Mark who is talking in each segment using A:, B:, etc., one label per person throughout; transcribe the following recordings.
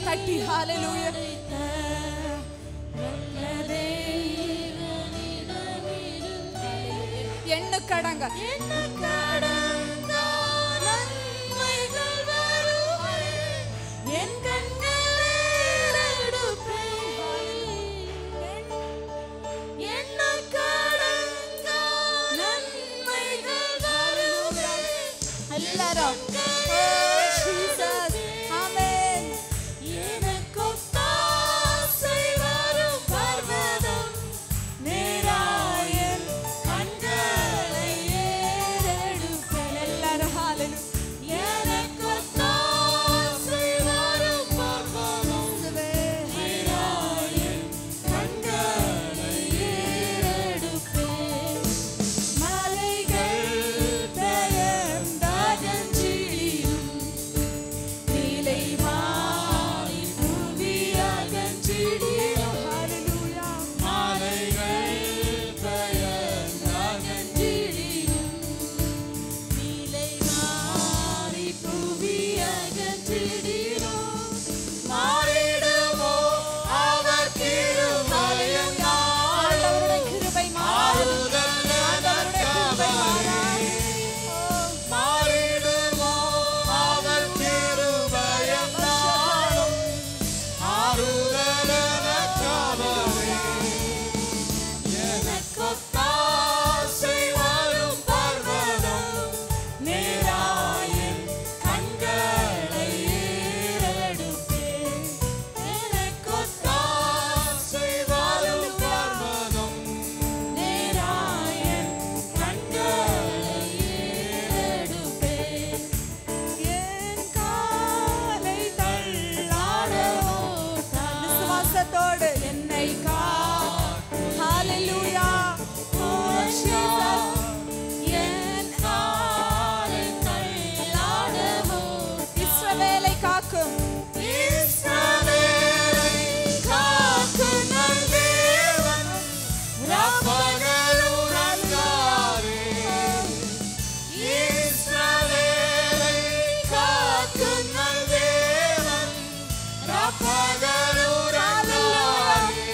A: தட்டி ஹalleluya எண்ணு கடங்க
B: என் கண்களே என்ன கடங்கா நன்மைகள் வருமே
A: எல்லாரும் Oh, Jesus. Amen.
B: எனக்கொத்தாசை வரும் பர்வதம் நேராயன் கண்களை ஏறெடுப்பேன்.
A: எல்லாரும் hallelujah.
B: எனக்கொத்தாசை வரும் பர்வதம் நேராயன் கண்களை ஏறெடுப்பேன். மலைகள் பெயர்ந்தகன்றிடும் நிலை மாறி புவி அகன்றிடும்
A: Hallelujah.
B: மலைகள் பெயர்ந்தகன்றிடும் நிலை மாறி புவி அகன்றிடும் மாறிடுமோ அவர் கிருபையும்
A: ஆண்டவருடைய கிருபை மாறாது.
B: ஆறுதல்
A: ஆண்டவருடைய கிருபை மாறாது.
B: மாறிடுமோ அவர் கிருபையும் நாளும் ஆறுதல் எனக்காகவே. எனக்கொத்தாசை வரும் பர்வதம் நேராயின் கண்களை ஏறெடுப்பேன். எனக்கொத்தாசை வரும் பர்வதம் நேராயின் கண்களை ஏறெடுப்பேன்.
A: என் காலை தள்ளாடவோ விசுவாசத்தோடு என்னை கா ஹalleluya Oh, Jesus.
B: என் காலை தள்ளாடவோ
A: இஸ்ரவேலை காக்கும்
B: இஸ்ரவேலை காக்கும் நம் தேவன் ரப்பகல் உறங்காதே. இஸ்ரவேலை காக்கும் நம் தேவன் ரப்பகல் உறங்காதே.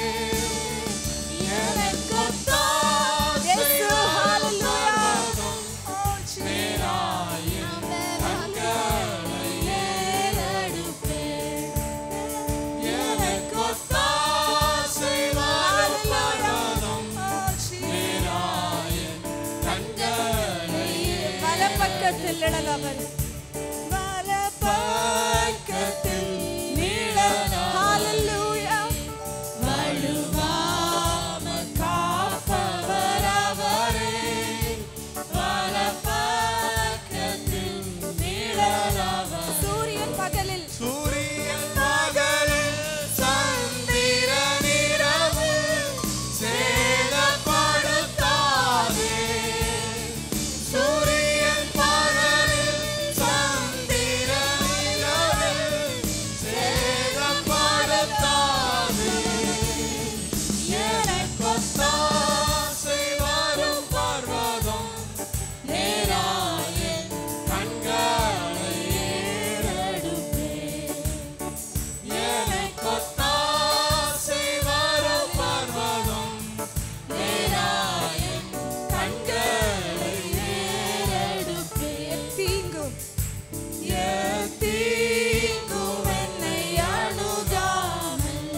B: எனக்கொத்தாசை
A: இயேசு,
B: வரும்
A: hallelujah.
B: பர்வதம்
A: Oh, Jesus.
B: நேராயின்
A: Amen.
B: கண்களை ஏறெடுப்பேன். எனக்கொத்தாசை வரும் பர்வதம்
A: Oh, Jesus.
B: நேராயின் கண்களை
A: வலப்பக்கத்தில் இடலவர் வலப்பக்கத்தில் நீளம் ஹalleluya
B: வழுவாமல் காப்பவர் அவரே. வலப்பக்கத்தில் நிழலவர்.
A: சூரியன் பகலில்
B: சூரியன் பகலில் சந்திரன் இரவில் சேதப்படுத்தாதே. சூரியன் பகலில் சந்திரன் இரவில் சேதப்படுத்தாதே. எனக்கொத்தாசை வரும் பர்வதம் நேராயின் கண்களை ஏறெடுப்பேன். எனக்கொத்தாசை வரும் பர்வதம் நேராயின் கண்களை ஏறெடுப்பேன்.
A: தீங்கும்
B: தீங்கும் என்னை அணுகாமல்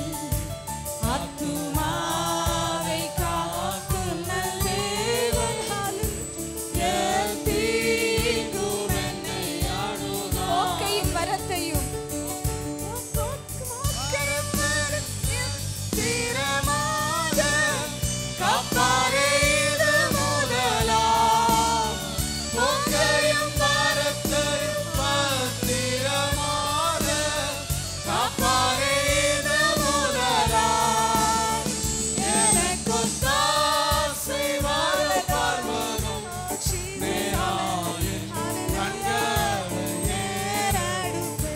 B: ஆத்துமாவை காக்கும் நல் தேவன். என் தீங்கும் என்னை அணுகாமல்
A: போக்கையும் வரத்தையும்
B: தீரமாக கப்பாரே இது முதலா பொக்கையும் வரத்தையும் பத்திரமாக கப்பாரே இது முதலா எனக்கொத்தாசை வரும் பர்வதம் நேராயின் கண்களை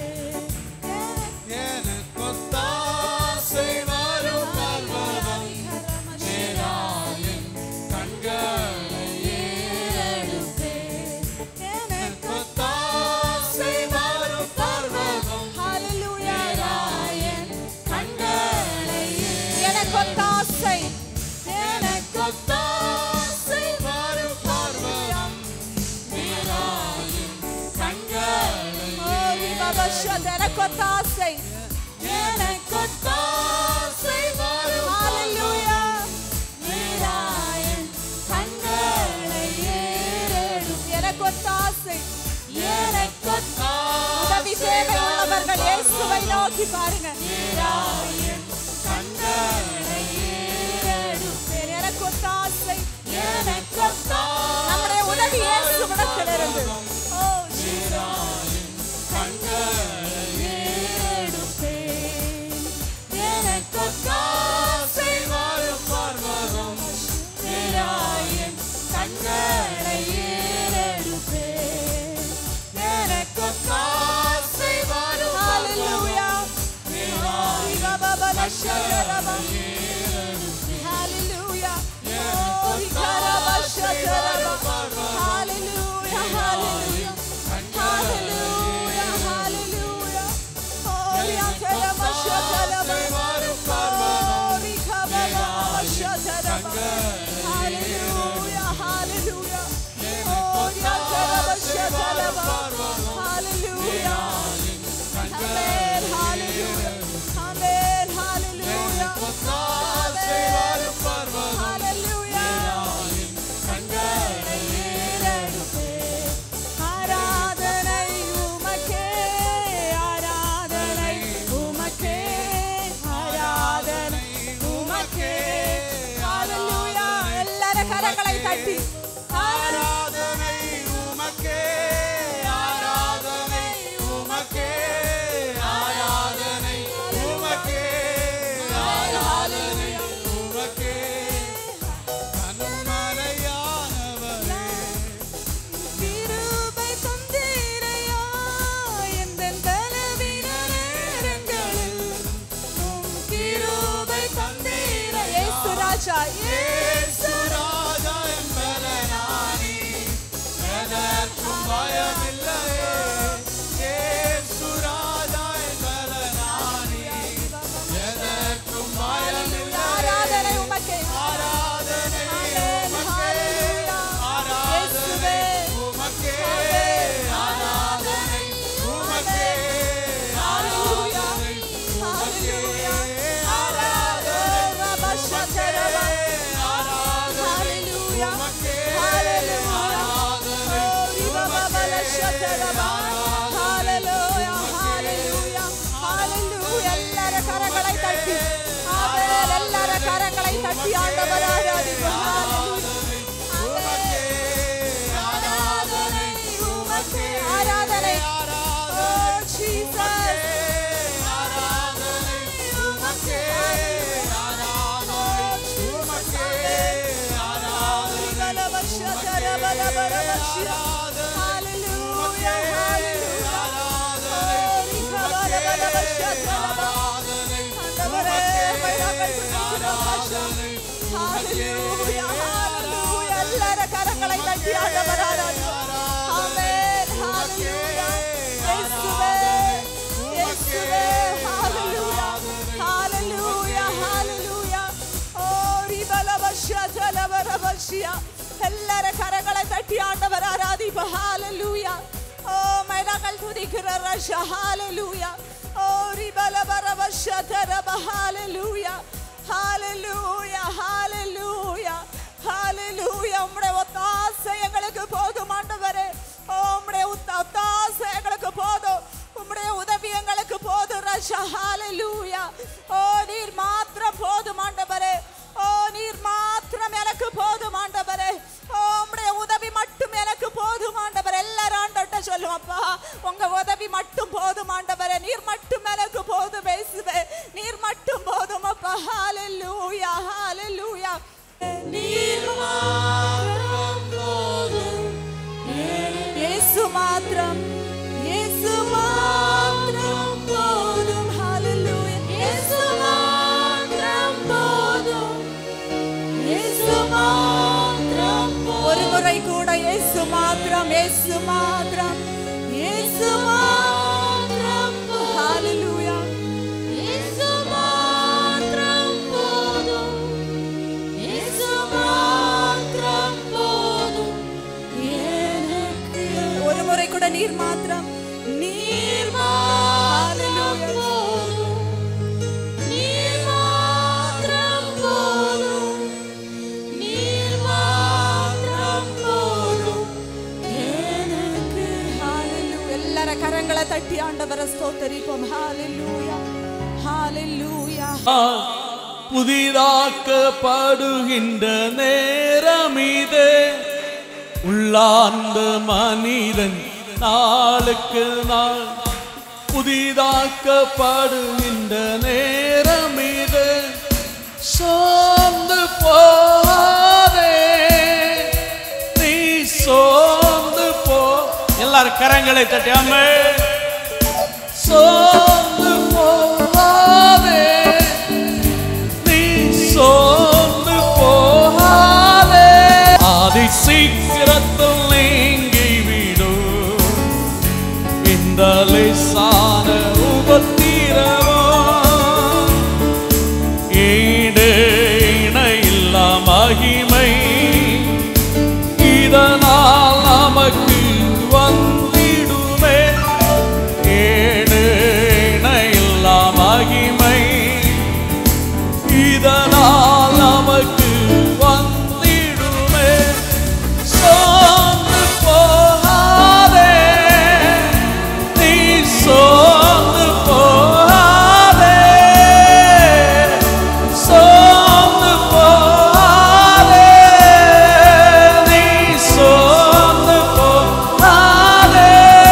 A: பலபஷத் எனக்கு ஒத்தாசை எனக்கு
B: ஒத்தாசை வரும்
A: ஹalleluya
B: நீராயன் கண்களை ஏறெடும்
A: எனக்கு ஒத்தாசை
B: எனக்கு
A: உதவி தேவை உள்ளவர்கள் இயேசுவை நோக்கி பாருங்க
B: நீராயன் கண்களை ஏறெடும்
A: எனக்கு ஒத்தாசை
B: எனக்கு ஒத்தாசை
A: நம்முடைய உதவி இயேசுவிடத்திலிருந்து ஓ
B: நீராயன் கண்களை ஏறெடுப்பேன் எனக்கு ஒத்தாசை வரும் பர்வதம் நீராயன் கண்களை ஏறெடுப்பேன் எனக்கு ஒத்தாசை வரும்
A: ஹalleluya
B: நீராயன்
A: Ribabababashataraba. Hallelujah. Oh, Rikarabashataraba. Hallelujah, hallelujah. Hallelujah, hallelujah. Oh, Rikarabashataraba. Oh, Rikabababashataraba. Hallelujah, hallelujah. Oh, Rikarabashataraba. Hallelujah. Amen, hallelujah. Amen, hallelujah.
B: ஒத்தாசை வரும் பர்வதம்
A: Hallelujah.
B: கண்களை ஏறெடுப்பேன்
A: ஆராதனை உமக்கே ஆராதனை உமக்கே ஆராதனை உமக்கே ஹalleluya எல்லாரும் கரங்களை தட்டி
B: ஆராதனை உமக்கே ஆராதனை உமக்கே ஆராதனை உமக்கே ஆராதனை உமக்கே கண்மலையானவரே
A: கிருபை தந்தீரையா எந்தன் பலவீன நேரங்களில் உம் கிருபை தந்தீரை இயேசு ராஜா இயேசு
B: ராஜா என்பதனானி எதற்கும் பயமில்லையே இயேசு ராஜா என்பதனானி எதற்கும் பயமில்லை
A: ஆராதனை உமக்கே
B: ஆராதனை
A: Amen.
B: உமக்கே
A: Hallelujah.
B: ஆராதனை
A: இயேசுவே.
B: உமக்கே
A: Amen.
B: ஆராதனை உமக்கே
A: Hallelujah.
B: ஆராதனை
A: Hallelujah.
B: ஆராதனை
A: Rabashataraba. Hallelujah. Hallelujah. Oh, Ribababalashataraba. Hallelujah. Hallelujah. Hallelujah. ಎಲ್ಲರ ಕರங்களை ತಟ್ಟಿ ಆಮೇಲೆ ಎಲ್ಲರ ಕರங்களை ತಟ್ಟಿ ಆண்டವರ ಆರಾಧಿಸು. Hallelujah. ಆರಾಧನೆ ಉಮಕ್ಕೆ ಆರಾಧನೆ Oh, Jesus. Hallelujah, hallelujah. ஆண்டவரே, மயிலாக்கள் துதிக்கிறோம், ராஜா. Hallelujah, hallelujah. எல்லார கரங்களை தட்டி ஆண்டவர் ஆராதிப்போம். Amen, hallelujah. இயேசுவே, இயேசுவே, hallelujah, hallelujah, hallelujah. Oh, ரிபலபஷதலபரபஷியா. எல்லார கரங்களை தட்டி ஆண்டவர் ஆராதிப்ப ஹalleluya ஓ மயிலாக்கள் துதிக்கிற ராஜா ஹalleluya ஓ ரிபலபரபஷதரப ஹalleluya ஹalleluya ஹalleluya ஹalleluya உம்முடைய ஒத்தாசை எங்களுக்கு போதும் ஆண்டவரே ஓ உம்முடைய ஒத்த- ஒத்தாசை எங்களுக்கு போதும் உம்முடைய உதவி எங்களுக்கு போதும் ராஜா ஹalleluya ஓ நீர் மாத்திரம் போதும் ஆண்டவரே ஓ நீர் மாத்திரம் எனக்கு போதும் ஆண்டவரே ஓ உம்முடைய உதவி மட்டும் எனக்கு போதும் ஆண்டவரே எல்லாரும் ஆண்டவர்கிட்ட சொல்லுவோம் அப்பா உங்க உதவி மட்டும் போதும் ஆண்டவரே நீர் மட்டும் எனக்கு போதும் பேசுவே நீர் மட்டும் போதும் அப்பா ஹalleluya ஹalleluya நீர் மாத்திரம் போதும் இயேசு மாத்திரம் இயேசு மாத்திரம் போதும் ஹalleluya இயேசு மாத்திரம் போதும் இயேசு மாத்திரம் ஒரு முறை கூட இயேசு மாத்திரம் இயேசு மாத்திரம் இயேசு மாத்திரம் ஹalleluya இயேசு மாத்திரம் போதும் இயேசு மாத்திரம் போதும் எனக்கு ஒரு முறை கூட நீர் மாத்திரம் நீர் மாத்திரம் கரங்களை தட்டி ஆண்டவரை ஸ்தோத்தரிப்போம் ஹalleluya ஹalleluya
B: புதிதாக்கப்படுகின்ற நேரம் இது உள்ளார்ந்த மனிதன் நாளுக்கு நாள் புதிதாக்கப்படுகின்ற நேரம் இது சோர்ந்து போதே நீ சோர்ந்து போ எல்லாரும் கரங்களை தட்டியாமே சோர்ந்து போகாதே நீ சோர்ந்து போகாதே ஆதி சீக்கிரத்தில் நீங்கி விடும் இந்த லேசான உபத்திரவம் ஈடு இணையில்லா மகிமை இதனால் நமக்கு வந்திடுமே ஏடு இணையில்லா மகிமை இதனால் நமக்கு வந்திடுமே சோர்ந்து போகாதே நீ சோர்ந்து போகாதே சோர்ந்து போகாதே நீ சோர்ந்து போகாதே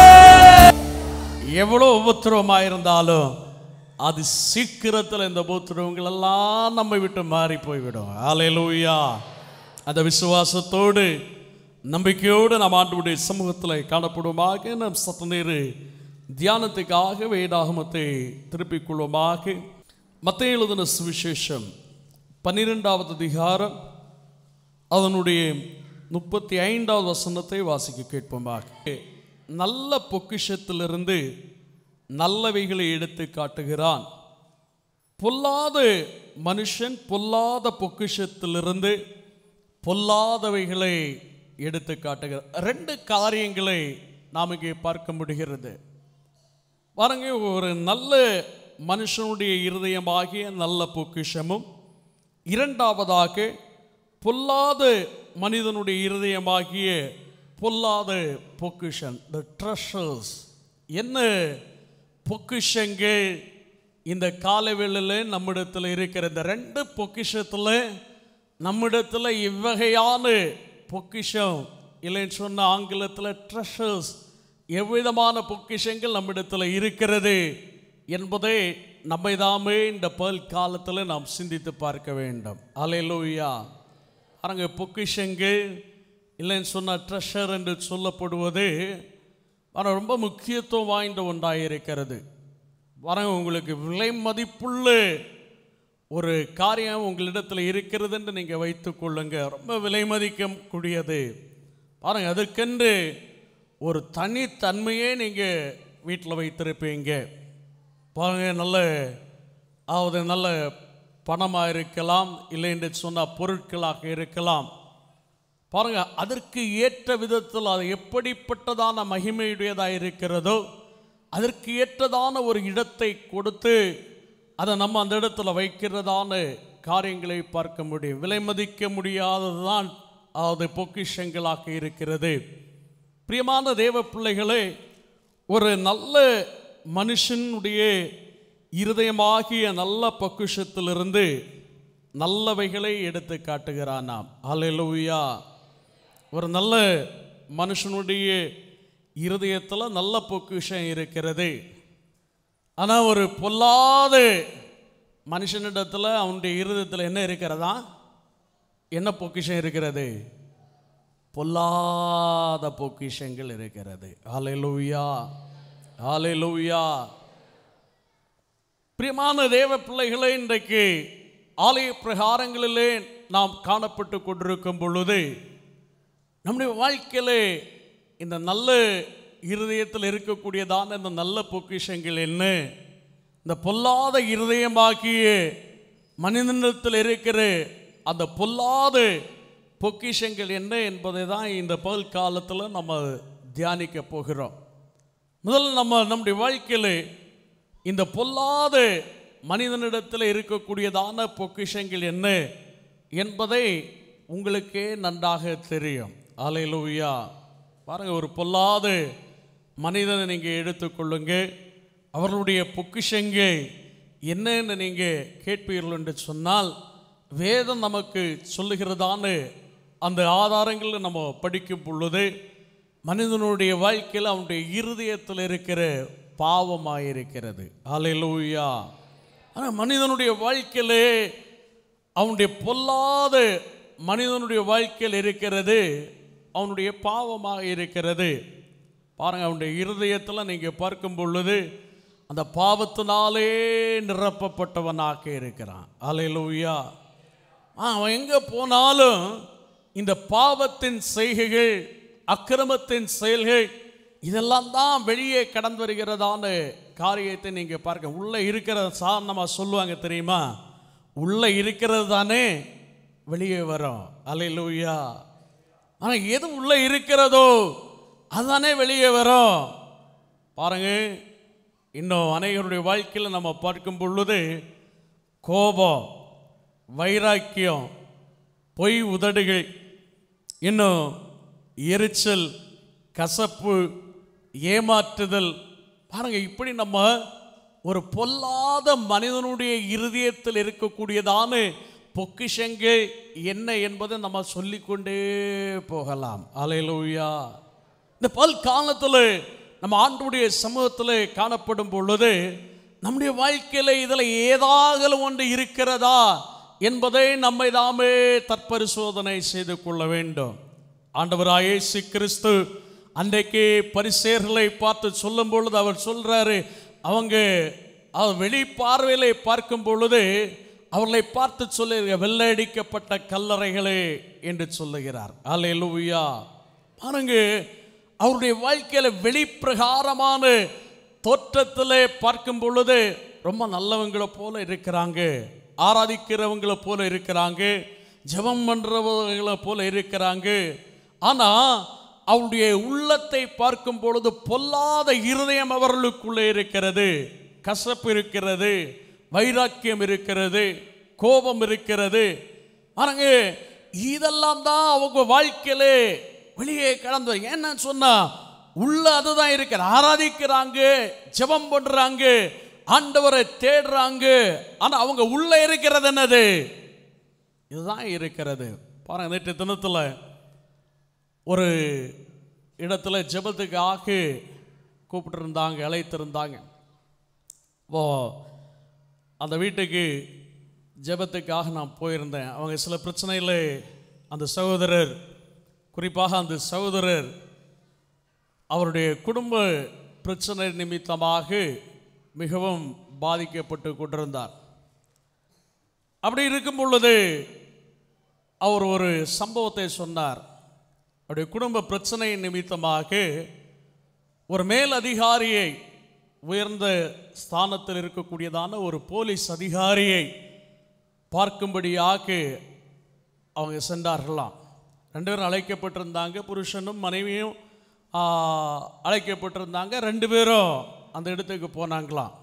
B: எவ்வளோ உபத்திரவமாக இருந்தாலும் அது சீக்கிரத்தில் இந்த உபத்திரவங்கள் எல்லாம் நம்மை விட்டு மாறி போய்விடும் ஆலையிலூயா அந்த விசுவாசத்தோடு நம்பிக்கையோடு நாம் ஆண்டுடைய சமூகத்தில் காணப்படுவோமாக நம் சத்த நேரு தியானத்துக்காக வேதாகமத்தை திருப்பிக் கொள்வோமாக மத்திய எழுதின சுவிசேஷம் பன்னிரெண்டாவது அதிகாரம் அதனுடைய முப்பத்தி ஐந்தாவது வசனத்தை வாசிக்க கேட்போமாக நல்ல பொக்கிஷத்திலிருந்து நல்லவைகளை எடுத்து காட்டுகிறான் பொல்லாத மனுஷன் பொல்லாத பொக்கிஷத்திலிருந்து பொல்லாதவைகளை எடுத்து காட்டுகிறார் ரெண்டு காரியங்களை நாம் இங்கே பார்க்க முடிகிறது பாருங்க ஒரு நல்ல மனுஷனுடைய இருதயமாகிய நல்ல பொக்கிஷமும் இரண்டாவதாக பொல்லாத மனிதனுடைய இருதயமாகிய பொல்லாத பொக்கிஷன் த ட்ரெஷர்ஸ் என்ன பொக்கிஷங்கள் இந்த காலவேளையில் நம்மிடத்தில் இருக்கிற இந்த ரெண்டு பொக்கிஷத்தில் நம்மிடத்தில் இவ்வகையான பொக்கிஷம் இல்லைன்னு சொன்ன ஆங்கிலத்தில் ட்ரெஷர்ஸ் எவ்விதமான பொக்கிஷங்கள் நம்மிடத்தில் இருக்கிறது என்பதை நம்மை தாமே இந்த பல் காலத்தில் நாம் சிந்தித்து பார்க்க வேண்டும் அலையலூயா பாருங்க பொக்கிஷங்கள் இல்லைன்னு சொன்ன ட்ரெஷர் என்று சொல்லப்படுவது ஆனால் ரொம்ப முக்கியத்துவம் வாய்ந்த ஒன்றாக இருக்கிறது பாருங்க உங்களுக்கு விலை மதிப்புள்ள ஒரு காரியம் உங்களிடத்தில் இருக்கிறது என்று நீங்கள் வைத்துக் கொள்ளுங்க ரொம்ப விலை மதிக்கக்கூடியது பாருங்க அதற்கென்று ஒரு தனித்தன்மையே நீங்கள் வீட்டில் வைத்திருப்பீங்க பாருங்க நல்ல அதாவது நல்ல பணமாக இருக்கலாம் இல்லை என்று சொன்னால் பொருட்களாக இருக்கலாம் பாருங்க அதற்கு ஏற்ற விதத்தில் அது எப்படிப்பட்டதான மகிமையுடையதாக இருக்கிறதோ அதற்கு ஏற்றதான ஒரு இடத்தை கொடுத்து அதை நம்ம அந்த இடத்துல வைக்கிறதான காரியங்களை பார்க்க முடியும் விலை மதிக்க முடியாததுதான் அது பொக்கிஷங்களாக இருக்கிறது பிரியமான தேவ பிள்ளைகளே ஒரு நல்ல மனுஷனுடைய இருதயமாகிய நல்ல பொக்கிஷத்திலிருந்து நல்லவைகளை எடுத்து காட்டுகிறான் நாம் ஹalleluya ஒரு நல்ல மனுஷனுடைய இருதயத்தில் நல்ல பொக்கிஷம் இருக்கிறது ஆனால் ஒரு பொல்லாத மனுஷனிடத்தில் அவனுடைய இருதயத்தில் என்ன இருக்கிறதா என்ன பொக்கிஷம் இருக்கிறது பொல்லாத பொக்கிஷங்கள் இருக்கிறது ஹalleluya ஹalleluya பிரியமான தேவ பிள்ளைகளே இன்றைக்கு ஆலய பிரகாரங்களிலே நாம் காணப்பட்டு கொண்டிருக்கும் பொழுது நம்முடைய வாழ்க்கையிலே இந்த நல்ல இருதயத்தில் இருக்கக்கூடியதான இந்த நல்ல பொக்கிஷங்கள் என்ன இந்த பொல்லாத இருதயமாகிய மனிதனிடத்தில் இருக்கிற அந்த பொல்லாத பொக்கிஷங்கள் என்ன என்பதை தான் இந்த பகல் காலத்தில் நம்ம தியானிக்க போகிறோம் முதல்ல நம்ம நம்முடைய வாழ்க்கையில் இந்த பொல்லாத மனிதனிடத்தில் இருக்கக்கூடியதான பொக்கிஷங்கள் என்ன என்பதை உங்களுக்கே நன்றாக தெரியும் அலையிலூயா பாருங்க ஒரு பொல்லாத மனிதனை நீங்கள் எடுத்துக்கொள்ளுங்க அவர்களுடைய பொக்கிஷங்கள் என்னன்னு நீங்கள் கேட்பீர்கள் என்று சொன்னால் வேதம் நமக்கு சொல்லுகிறதான அந்த ஆதாரங்களில் நம்ம படிக்கும் பொழுது மனிதனுடைய வாழ்க்கையில் அவனுடைய இருதயத்தில் இருக்கிற பாவமாக இருக்கிறது அலையிலூயா ஆனால் மனிதனுடைய வாழ்க்கையிலே அவனுடைய பொல்லாத மனிதனுடைய வாழ்க்கையில் இருக்கிறது அவனுடைய பாவமாக இருக்கிறது பாருங்க அவனுடைய இருதயத்தில் நீங்கள் பார்க்கும் பொழுது அந்த பாவத்தினாலே நிரப்பப்பட்டவனாக இருக்கிறான் அலையிலூயா அவன் எங்கே போனாலும் இந்த பாவத்தின் செய்கைகள் அக்கிரமத்தின் செயல்கள் இதெல்லாம் தான் வெளியே கடந்து வருகிறதான காரியத்தை நீங்கள் பார்க்க உள்ளே இருக்கிற சாதாரணமாக சொல்லுவாங்க தெரியுமா உள்ளே இருக்கிறது தானே வெளியே வரும் அலையிலூயா ஆனால் எது உள்ளே இருக்கிறதோ அதுதானே வெளியே வரும் பாருங்க இன்னும் அநேகருடைய வாழ்க்கையில் நம்ம பார்க்கும் பொழுது கோபம் வைராக்கியம் பொய் உதடுகள் இன்னும் எரிச்சல் கசப்பு ஏமாற்றுதல் பாருங்க இப்படி நம்ம ஒரு பொல்லாத மனிதனுடைய இருதயத்தில் இருக்கக்கூடியதான பொக்கிஷங்கள் என்ன என்பதை நம்ம சொல்லிக்கொண்டே போகலாம் அலையலூயா இந்த பல் காலத்தில் நம்ம ஆண்டுடைய சமூகத்தில் காணப்படும் பொழுது நம்முடைய வாழ்க்கையில் இதில் ஏதாவது ஒன்று இருக்கிறதா என்பதை நம்மை தாமே தற்பரிசோதனை செய்து கொள்ள வேண்டும் ஆண்டவராக இயேசு கிறிஸ்து அன்றைக்கு பரிசேர்களை பார்த்து சொல்லும் பொழுது அவர் சொல்றாரு அவங்க அவர் வெளி பார்வையிலே பார்க்கும் பொழுது அவர்களை பார்த்து சொல்லி வெள்ளையடிக்கப்பட்ட கல்லறைகளே என்று சொல்லுகிறார் அல்லேலூயா பாருங்க அவருடைய வாழ்க்கையில வெளிப்பிரகாரமான தோற்றத்திலே பார்க்கும் பொழுது ரொம்ப நல்லவங்களை போல இருக்கிறாங்க ஆராதிக்கிறவங்களை போல இருக்கிறாங்க ஜெபம் பண்றவங்களை போல இருக்கிறாங்க ஆனா அவருடைய உள்ளத்தை பார்க்கும் பொழுது பொல்லாத இருதயம் அவர்களுக்குள்ளே இருக்கிறது கசப்பு இருக்கிறது வைராக்கியம் இருக்கிறது கோபம் இருக்கிறது பாருங்க இதெல்லாம் தான் அவங்க வாழ்க்கையிலே வெளியே கடந்து என்ன சொன்னா உள்ள அதுதான் இருக்கிற ஆராதிக்கிறாங்க ஜெபம் பண்றாங்க ஆண்டவரை தேடுறாங்க ஆனா அவங்க உள்ள இருக்கிறது என்னது இதுதான் இருக்கிறது பாருங்க நேற்று தினத்துல ஒரு இடத்துல ஜெபத்துக்காக கூப்பிட்டுருந்தாங்க அழைத்திருந்தாங்க ஓ அந்த வீட்டுக்கு ஜெபத்துக்காக நான் போயிருந்தேன் அவங்க சில பிரச்சனையில் அந்த சகோதரர் குறிப்பாக அந்த சகோதரர் அவருடைய குடும்ப பிரச்சனை நிமித்தமாக மிகவும் பாதிக்கப்பட்டு கொண்டிருந்தார் அப்படி இருக்கும் பொழுது அவர் ஒரு சம்பவத்தை சொன்னார் அவருடைய குடும்ப பிரச்சனை நிமித்தமாக ஒரு மேல் அதிகாரியை உயர்ந்த ஸ்தானத்தில் இருக்கக்கூடியதான ஒரு போலீஸ் அதிகாரியை பார்க்கும்படியாக அவங்க சென்றார்களாம் ரெண்டு பேரும் அழைக்கப்பட்டிருந்தாங்க புருஷனும் மனைவியும் ஆ, அழைக்கப்பட்டிருந்தாங்க ரெண்டு பேரும் அந்த இடத்துக்கு போனாங்களாம்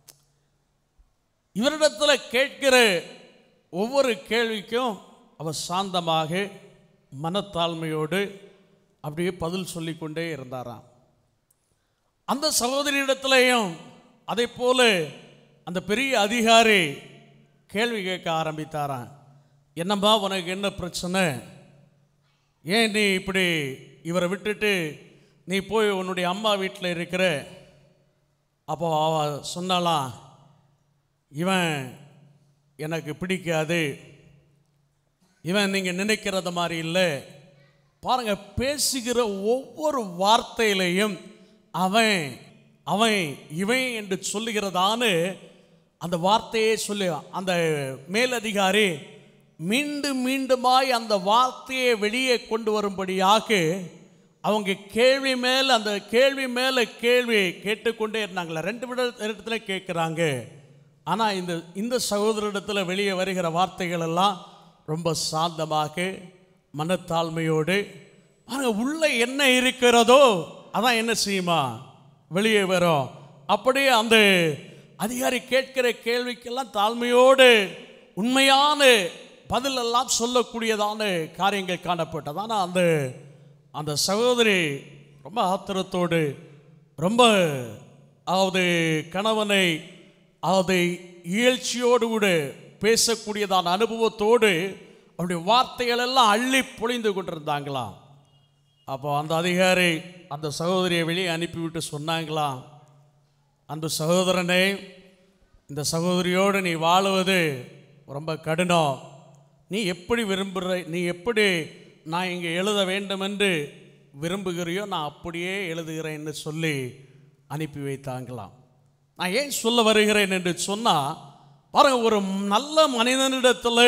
B: இவரிடத்தில் கேட்கிற ஒவ்வொரு கேள்விக்கும் அவர் சாந்தமாக மனத்தாழ்மையோடு அப்படியே பதில் சொல்லிக்கொண்டே இருந்தாராம் அந்த சகோதரியிடத்திலையும் அதே போல அந்த பெரிய அதிகாரி கேள்வி கேட்க ஆரம்பித்தாராம் என்னம்மா உனக்கு என்ன பிரச்சனை ஏன் நீ இப்படி இவரை விட்டுட்டு நீ போய் உன்னுடைய அம்மா வீட்டில் இருக்கிற அப்போ அவ சொன்னாலாம் இவன் எனக்கு பிடிக்காது இவன் நீங்கள் நினைக்கிறத மாதிரி இல்லை பாருங்க பேசுகிற ஒவ்வொரு வார்த்தையிலையும் அவன் அவன் இவன் என்று சொல்லுகிறதான அந்த வார்த்தையே சொல்லி அந்த மேலதிகாரி மீண்டும் மீண்டுமாய் அந்த வார்த்தையை வெளியே கொண்டு வரும்படியாக அவங்க கேள்வி மேல் அந்த கேள்வி மேலே கேள்வி கேட்டுக்கொண்டே இருந்தாங்களே ரெண்டு விட இடத்துல கேட்குறாங்க ஆனால் இந்த இந்த சகோதரிடத்தில் வெளியே வருகிற வார்த்தைகள் எல்லாம் ரொம்ப சாந்தமாக மனத்தாழ்மையோடு பாருங்க உள்ள என்ன இருக்கிறதோ அதான் என்ன செய்யுமா வெளியே வரும் அப்படியே அந்த அதிகாரி கேட்கிற கேள்விக்கெல்லாம் தாழ்மையோடு உண்மையான பதிலெல்லாம் சொல்லக்கூடியதான காரியங்கள் காணப்பட்டது ஆனால் அந்த அந்த சகோதரி ரொம்ப ஆத்திரத்தோடு ரொம்ப அதாவது கணவனை அதாவது இயல்ச்சியோடு கூட பேசக்கூடியதான அனுபவத்தோடு அவருடைய வார்த்தைகள் எல்லாம் அள்ளி பொழிந்து கொண்டிருந்தாங்களாம் அப்போ அந்த அதிகாரி அந்த சகோதரியை வெளியே அனுப்பிவிட்டு சொன்னாங்களாம் அந்த சகோதரனே இந்த சகோதரியோடு நீ வாழுவது ரொம்ப கடினம் நீ எப்படி விரும்புகிற நீ எப்படி நான் இங்கே எழுத வேண்டும் என்று விரும்புகிறியோ நான் அப்படியே எழுதுகிறேன்னு சொல்லி அனுப்பி வைத்தாங்களாம் நான் ஏன் சொல்ல வருகிறேன் என்று சொன்னால் பாருங்க ஒரு நல்ல மனிதனிடத்தில்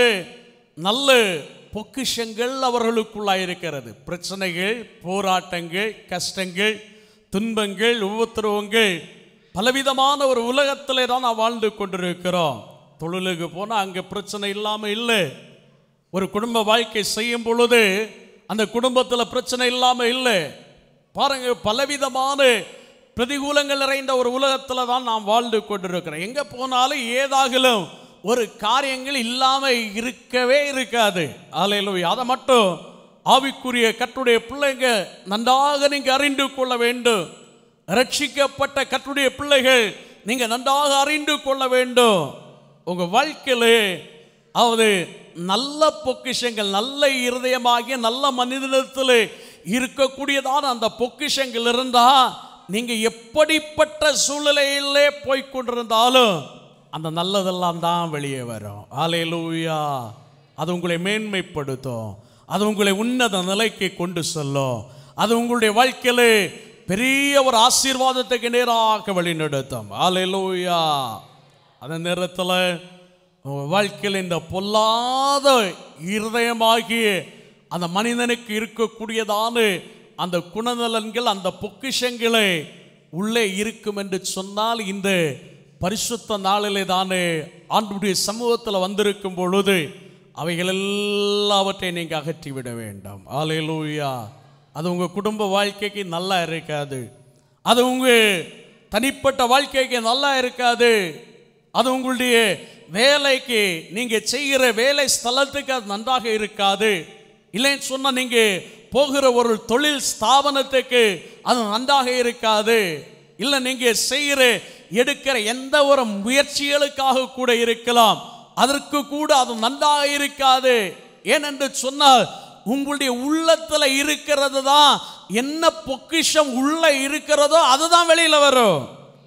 B: நல்ல பொக்கிஷங்கள் அவர்களுக்குள்ளாக இருக்கிறது பிரச்சனைகள் போராட்டங்கள் கஷ்டங்கள் துன்பங்கள் உபத்திரவங்கள் பலவிதமான ஒரு உலகத்திலே தான் நான் வாழ்ந்து கொண்டிருக்கிறோம் தொழிலுக்கு போனால் அங்கே பிரச்சனை இல்லாமல் இல்லை ஒரு குடும்ப வாழ்க்கை செய்யும் பொழுது அந்த குடும்பத்தில் பிரச்சனை இல்லாமல் இல்லை பாருங்க பலவிதமான பிரதிகூலங்கள் நிறைந்த ஒரு உலகத்தில் தான் நாம் வாழ்ந்து கொண்டிருக்கிறோம் எங்கே போனாலும் ஏதாகிலும் ஒரு காரியங்கள் இல்லாமல் இருக்கவே இருக்காது ஆலையில் அதை மட்டும் ஆவிக்குரிய கட்டுடைய பிள்ளைங்க நன்றாக நீங்கள் அறிந்து கொள்ள வேண்டும் ரட்சிக்கப்பட்ட கட்டுடைய பிள்ளைகள் நீங்கள் நன்றாக அறிந்து கொள்ள வேண்டும் உங்கள் வாழ்க்கையிலே அதாவது நல்ல பொக்கிஷங்கள் நல்ல இருதயமாகிய நல்ல மனிதனிடத்தில் இருக்கக்கூடியதான அந்த பொக்கிஷங்கள் இருந்தால் நீங்கள் எப்படிப்பட்ட சூழ்நிலையிலே போய் கொண்டிருந்தாலும் அந்த நல்லதெல்லாம் தான் வெளியே வரும் ஆலையிலூயா அது உங்களை மேன்மைப்படுத்தும் அது உங்களை உன்னத நிலைக்கு கொண்டு செல்லும் அது உங்களுடைய வாழ்க்கையிலே பெரிய ஒரு ஆசீர்வாதத்துக்கு நேராக வழிநடத்தும் ஆலையிலூயா அந்த நேரத்தில் உங்கள் வாழ்க்கையில் இந்த பொல்லாத இருதயமாகிய அந்த மனிதனுக்கு இருக்கக்கூடியதான அந்த குணநலன்கள் அந்த பொக்கிஷங்களே உள்ளே இருக்கும் என்று சொன்னால் இந்த பரிசுத்த நாளிலே தானே ஆண்டுடைய சமூகத்தில் வந்திருக்கும் பொழுது அவைகள் எல்லாவற்றையும் நீங்கள் அகற்றி விட வேண்டாம் ஆலையிலூயா அது உங்கள் குடும்ப வாழ்க்கைக்கு நல்லா இருக்காது அது உங்கள் தனிப்பட்ட வாழ்க்கைக்கு நல்லா இருக்காது அது உங்களுடைய வேலைக்கு நீங்கள் செய்கிற வேலை ஸ்தலத்துக்கு அது நன்றாக இருக்காது இல்லைன்னு சொன்னால் நீங்கள் போகிற ஒரு தொழில் ஸ்தாபனத்துக்கு அது நன்றாக இருக்காது இல்லை நீங்கள் செய்கிற எடுக்கிற எந்த ஒரு முயற்சிகளுக்காக கூட இருக்கலாம் அதற்கு கூட அது நன்றாக இருக்காது ஏனென்று சொன்னால் உங்களுடைய உள்ளத்தில் இருக்கிறது தான் என்ன பொக்கிஷம் உள்ள இருக்கிறதோ அதுதான் வெளியில் வரும்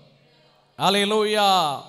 B: அலையிலோயா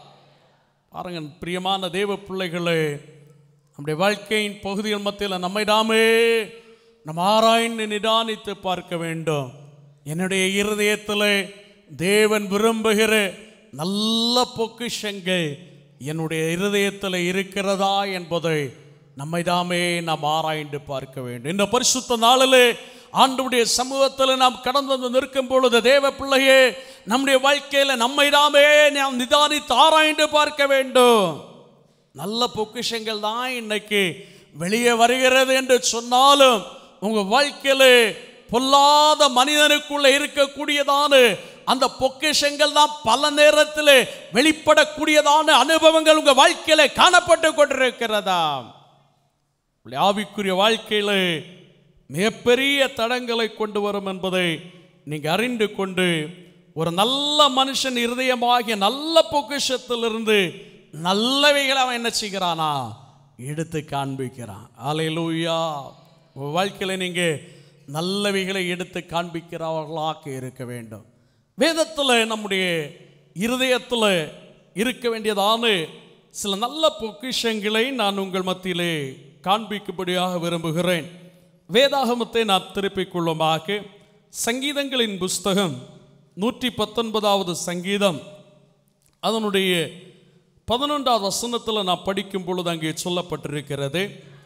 B: பாருங்க பிரியமான தேவ பிள்ளைகளே நம்முடைய வாழ்க்கையின் பகுதிகள் மத்தியில் நம்மை நாமே நம்ம ஆராய்ந்து நிதானித்து பார்க்க வேண்டும் என்னுடைய இருதயத்தில் தேவன் விரும்புகிற நல்ல பொக்கிஷங்கள் என்னுடைய இருதயத்தில் இருக்கிறதா என்பதை நம்மை தாமே நாம் ஆராய்ந்து பார்க்க வேண்டும் இந்த பரிசுத்த நாளிலே ஆண்டுடைய சமூகத்தில் நாம் கடந்து வந்து நிற்கும் பொழுது தேவ பிள்ளையே நம்முடைய வாழ்க்கையில் நம்மை தாமே நாம் நிதானித்து ஆராய்ந்து பார்க்க வேண்டும் நல்ல பொக்கிஷங்கள் தான் இன்னைக்கு வெளியே வருகிறது என்று சொன்னாலும் உங்க வாழ்க்கையில பொல்லாத மனிதனுக்குள்ள இருக்கக்கூடியதான அந்த பொக்கிஷங்கள் தான் பல நேரத்தில் வெளிப்படக்கூடியதான அனுபவங்கள் உங்க வாழ்க்கையில காணப்பட்டு கொண்டிருக்கிறதா உங்களுடைய ஆவிக்குரிய வாழ்க்கையில மிகப்பெரிய தடங்களை கொண்டு வரும் என்பதை நீங்க அறிந்து கொண்டு ஒரு நல்ல மனுஷன் இருதயமாகிய நல்ல பொக்கிஷத்திலிருந்து நல்லவைகளை அவன் என்ன செய்கிறானா எடுத்து காண்பிக்கிறான் ஆலையிலூயா உங்கள் வாழ்க்கையில் நீங்கள் நல்லவைகளை எடுத்து காண்பிக்கிறவர்களாக இருக்க வேண்டும் வேதத்தில் நம்முடைய இருதயத்தில் இருக்க வேண்டியதான சில நல்ல பொக்கிஷங்களை நான் உங்கள் மத்தியிலே காண்பிக்கும்படியாக விரும்புகிறேன் வேதாகமத்தை நான் திருப்பிக் கொள்ளுமாக சங்கீதங்களின் புஸ்தகம் நூற்றி பத்தொன்பதாவது சங்கீதம் அதனுடைய பதினொன்றாவது வசனத்தில் நான் படிக்கும் பொழுது அங்கே சொல்லப்பட்டிருக்கிறது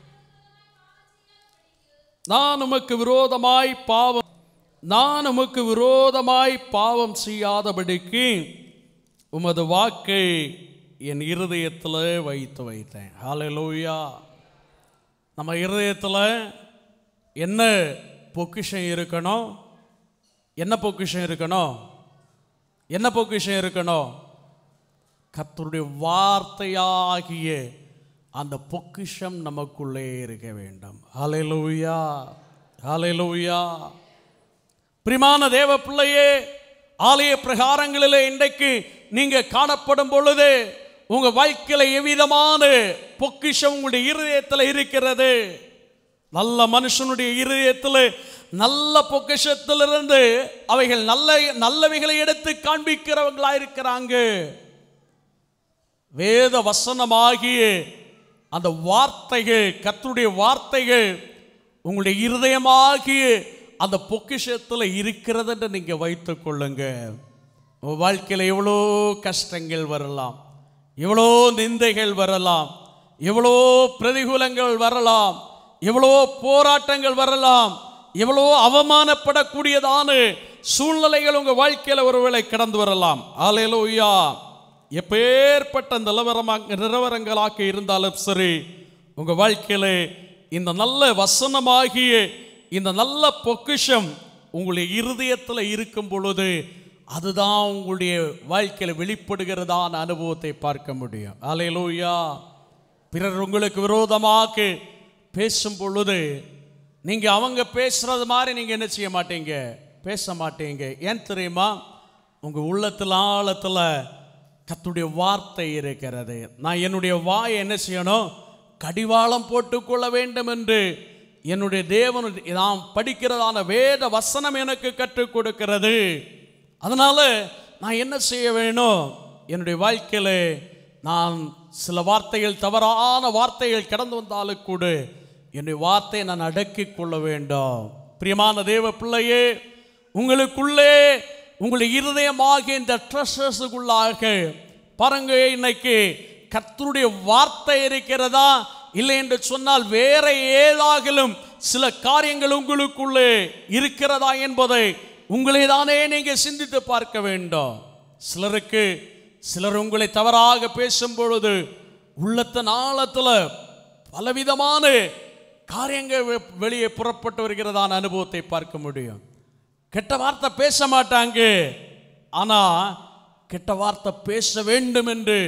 B: நான் உமக்கு விரோதமாய் பாவம் நான் உமக்கு விரோதமாய் பாவம் செய்யாதபடிக்கு உமது வாக்கை என் இருதயத்தில் வைத்து வைத்தேன் ஹalleluya நம்ம இருதயத்தில் என்ன பொக்கிஷம் இருக்கணும் என்ன பொக்கிஷம் இருக்கணும் என்ன பொக்கிஷம் இருக்கணும் கர்த்தருடைய வார்த்தையாகிய அந்த பொக்கிஷம் நமக்குள்ளே இருக்க வேண்டும் ஹalleluya ஹalleluya பிரிமான தேவ பிள்ளையே ஆலய பிரகாரங்களிலே இன்றைக்கு நீங்க காணப்படும் பொழுது உங்க வாழ்க்கையில எவ்விதமான பொக்கிஷம் உங்களுடைய இருதயத்தில் இருக்கிறது நல்ல மனுஷனுடைய இருதயத்தில் நல்ல பொக்கிஷத்திலிருந்து அவைகள் நல்ல நல்லவைகளை எடுத்து காண்பிக்கிறவங்களா இருக்கிறாங்க வேத வசனமாகிய அந்த வார்த்தைகள் கர்த்தருடைய வார்த்தைகள் உங்களுடைய இருதயமாகிய அந்த பொக்கிஷத்தில் இருக்கிறது என்று நீங்க வைத்துக் கொள்ளுங்க உங்க வாழ்க்கையில் எவ்வளோ கஷ்டங்கள் வரலாம் எவ்வளோ நிந்தைகள் வரலாம் எவ்வளோ பிரதிகூலங்கள் வரலாம் எவ்வளோ போராட்டங்கள் வரலாம் எவ்வளோ அவமானப்படக்கூடியதான சூழ்நிலைகள் உங்க வாழ்க்கையில ஒருவேளை கடந்து வரலாம் ஆலையிலோயா எப்பேற்பட்ட நிலவரமாக நிலவரங்களாக இருந்தாலும் சரி உங்க வாழ்க்கையில இந்த நல்ல வசனமாகிய இந்த நல்ல பொக்கிஷம் உங்களுடைய இருதயத்தில் இருக்கும் பொழுது அதுதான் உங்களுடைய வாழ்க்கையில் வெளிப்படுகிறதான அனுபவத்தை பார்க்க முடியும் ஆலையிலோயா பிறர் உங்களுக்கு விரோதமாக பேசும் பொழுது நீங்க அவங்க பேசுறது மாதிரி நீங்க என்ன செய்ய மாட்டீங்க பேச மாட்டீங்க ஏன் தெரியுமா உங்க உள்ளத்தில் ஆழத்துல கத்துடைய வார்த்தை இருக்கிறது நான் என்னுடைய வாயை என்ன செய்யணும் கடிவாளம் போட்டுக்கொள்ள வேண்டும் என்று என்னுடைய தேவன் நான் படிக்கிறதான வேத வசனம் எனக்கு கற்றுக் கொடுக்கிறது அதனால நான் என்ன செய்ய வேணும் என்னுடைய வாழ்க்கையில நான் சில வார்த்தைகள் தவறான வார்த்தைகள் கடந்து வந்தாலும் கூட என்னுடைய வார்த்தையை நான் அடக்கிக் கொள்ள வேண்டும் பிரியமான தேவ பிள்ளையே உங்களுக்குள்ளே உங்களுடைய இருதயமாகிய இந்த ட்ரெஷர்ஸுக்குள்ளாக பாருங்க இன்னைக்கு கர்த்தருடைய வார்த்தை இருக்கிறதா இல்லை என்று சொன்னால் வேற ஏதாகிலும் சில காரியங்கள் உங்களுக்குள்ளே இருக்கிறதா என்பதை உங்களை தானே நீங்க சிந்தித்து பார்க்க வேண்டும் சிலருக்கு சிலர் உங்களை தவறாக பேசும் பொழுது உள்ளத்தின் ஆழத்துல பலவிதமான காரியங்கள் வெ- வெளியே புறப்பட்டு வருகிறதான அனுபவத்தை பார்க்க முடியும் கெட்ட வார்த்தை பேச மாட்டாங்க ஆனா கெட்ட வார்த்தை பேச வேண்டும் என்று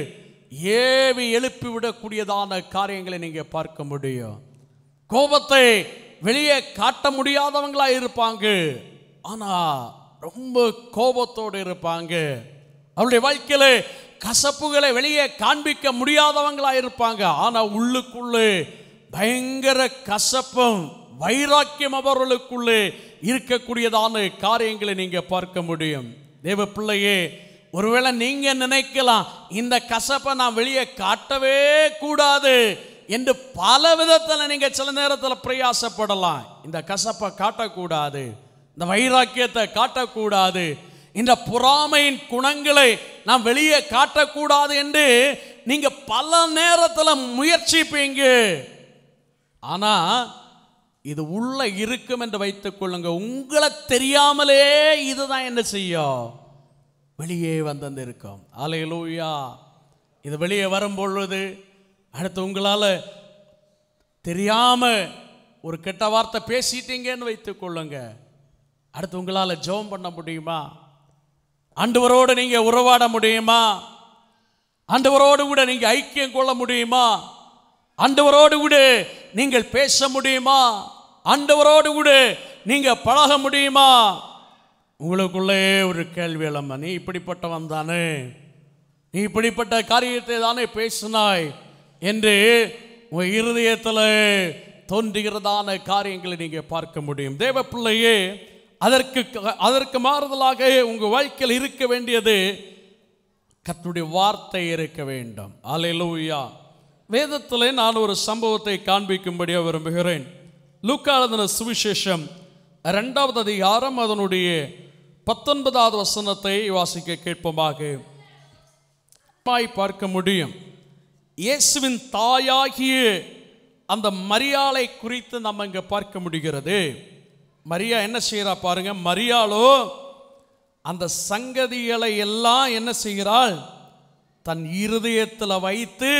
B: ஏவி எழுப்பி விடக்கூடியதான காரியங்களை நீங்க பார்க்க முடியும் கோபத்தை வெளியே காட்ட முடியாதவங்களா இருப்பாங்க ஆனா ரொம்ப கோபத்தோடு இருப்பாங்க அவருடைய வாழ்க்கையில கசப்புகளை வெளியே காண்பிக்க முடியாதவங்களா இருப்பாங்க ஆனா உள்ளுக்குள்ளே பயங்கர கசப்பும் வைராக்கியம் அவர்களுக்குள்ளே இருக்கக்கூடியதான காரியங்களை நீங்க பார்க்க முடியும் தேவ பிள்ளையே ஒருவேளை நீங்க நினைக்கலாம் இந்த கசப்பை நான் வெளியே காட்டவே கூடாது என்று பல விதத்தில் நீங்க சில நேரத்தில் பிரயாசப்படலாம் இந்த கசப்பை காட்டக்கூடாது இந்த வைராக்கியத்தை காட்டக்கூடாது இந்த பொறாமையின் குணங்களை நான் வெளியே காட்டக்கூடாது என்று நீங்க பல நேரத்தில் முயற்சிப்பீங்க ஆனா இது உள்ள இருக்கும் என்று வைத்துக் கொள்ளுங்க உங்களை தெரியாமலே இதுதான் என்ன செய்யும் வெளியே வந்து இருக்கும் அலையலூயா இது வெளியே வரும் பொழுது அடுத்து உங்களால தெரியாம ஒரு கெட்ட வார்த்தை பேசிட்டீங்கன்னு வைத்துக் கொள்ளுங்க அடுத்து உங்களால ஜெபம் பண்ண முடியுமா ஆண்டவரோடு நீங்க உறவாட முடியுமா ஆண்டவரோடு கூட நீங்க ஐக்கியம் கொள்ள முடியுமா ஆண்டவரோடு கூட நீங்கள் பேச முடியுமா ஆண்டவரோடு கூட நீங்க பழக முடியுமா உங்களுக்குள்ளே ஒரு கேள்வி எழும்ப நீ இப்படிப்பட்டவன் தானே நீ இப்படிப்பட்ட காரியத்தை தானே பேசினாய் என்று உங்க இருதயத்தில் தோன்றுகிறதான காரியங்களை நீங்க பார்க்க முடியும் தேவ பிள்ளையே அதற்கு அதற்கு மாறுதலாக உங்க வாழ்க்கையில் இருக்க வேண்டியது கர்த்தருடைய வார்த்தை இருக்க வேண்டும் அல்லேலூயா வேதத்தில் நான் ஒரு சம்பவத்தை காண்பிக்கும்படியாக விரும்புகிறேன் லூக்காளதன சுவிசேஷம் இரண்டாவது அதிகாரம் அதனுடைய பத்தொன்பதாவது வசனத்தை வாசிக்க கேட்போமாக பாய் பார்க்க முடியும் இயேசுவின் தாயாகிய அந்த மரியாளை குறித்து நம்ம இங்க பார்க்க முடிகிறது மரியா என்ன செய்யறா பாருங்க மரியாளோ அந்த சங்கதிகளை எல்லாம் என்ன செய்கிறாள் தன் இருதயத்தில் வைத்து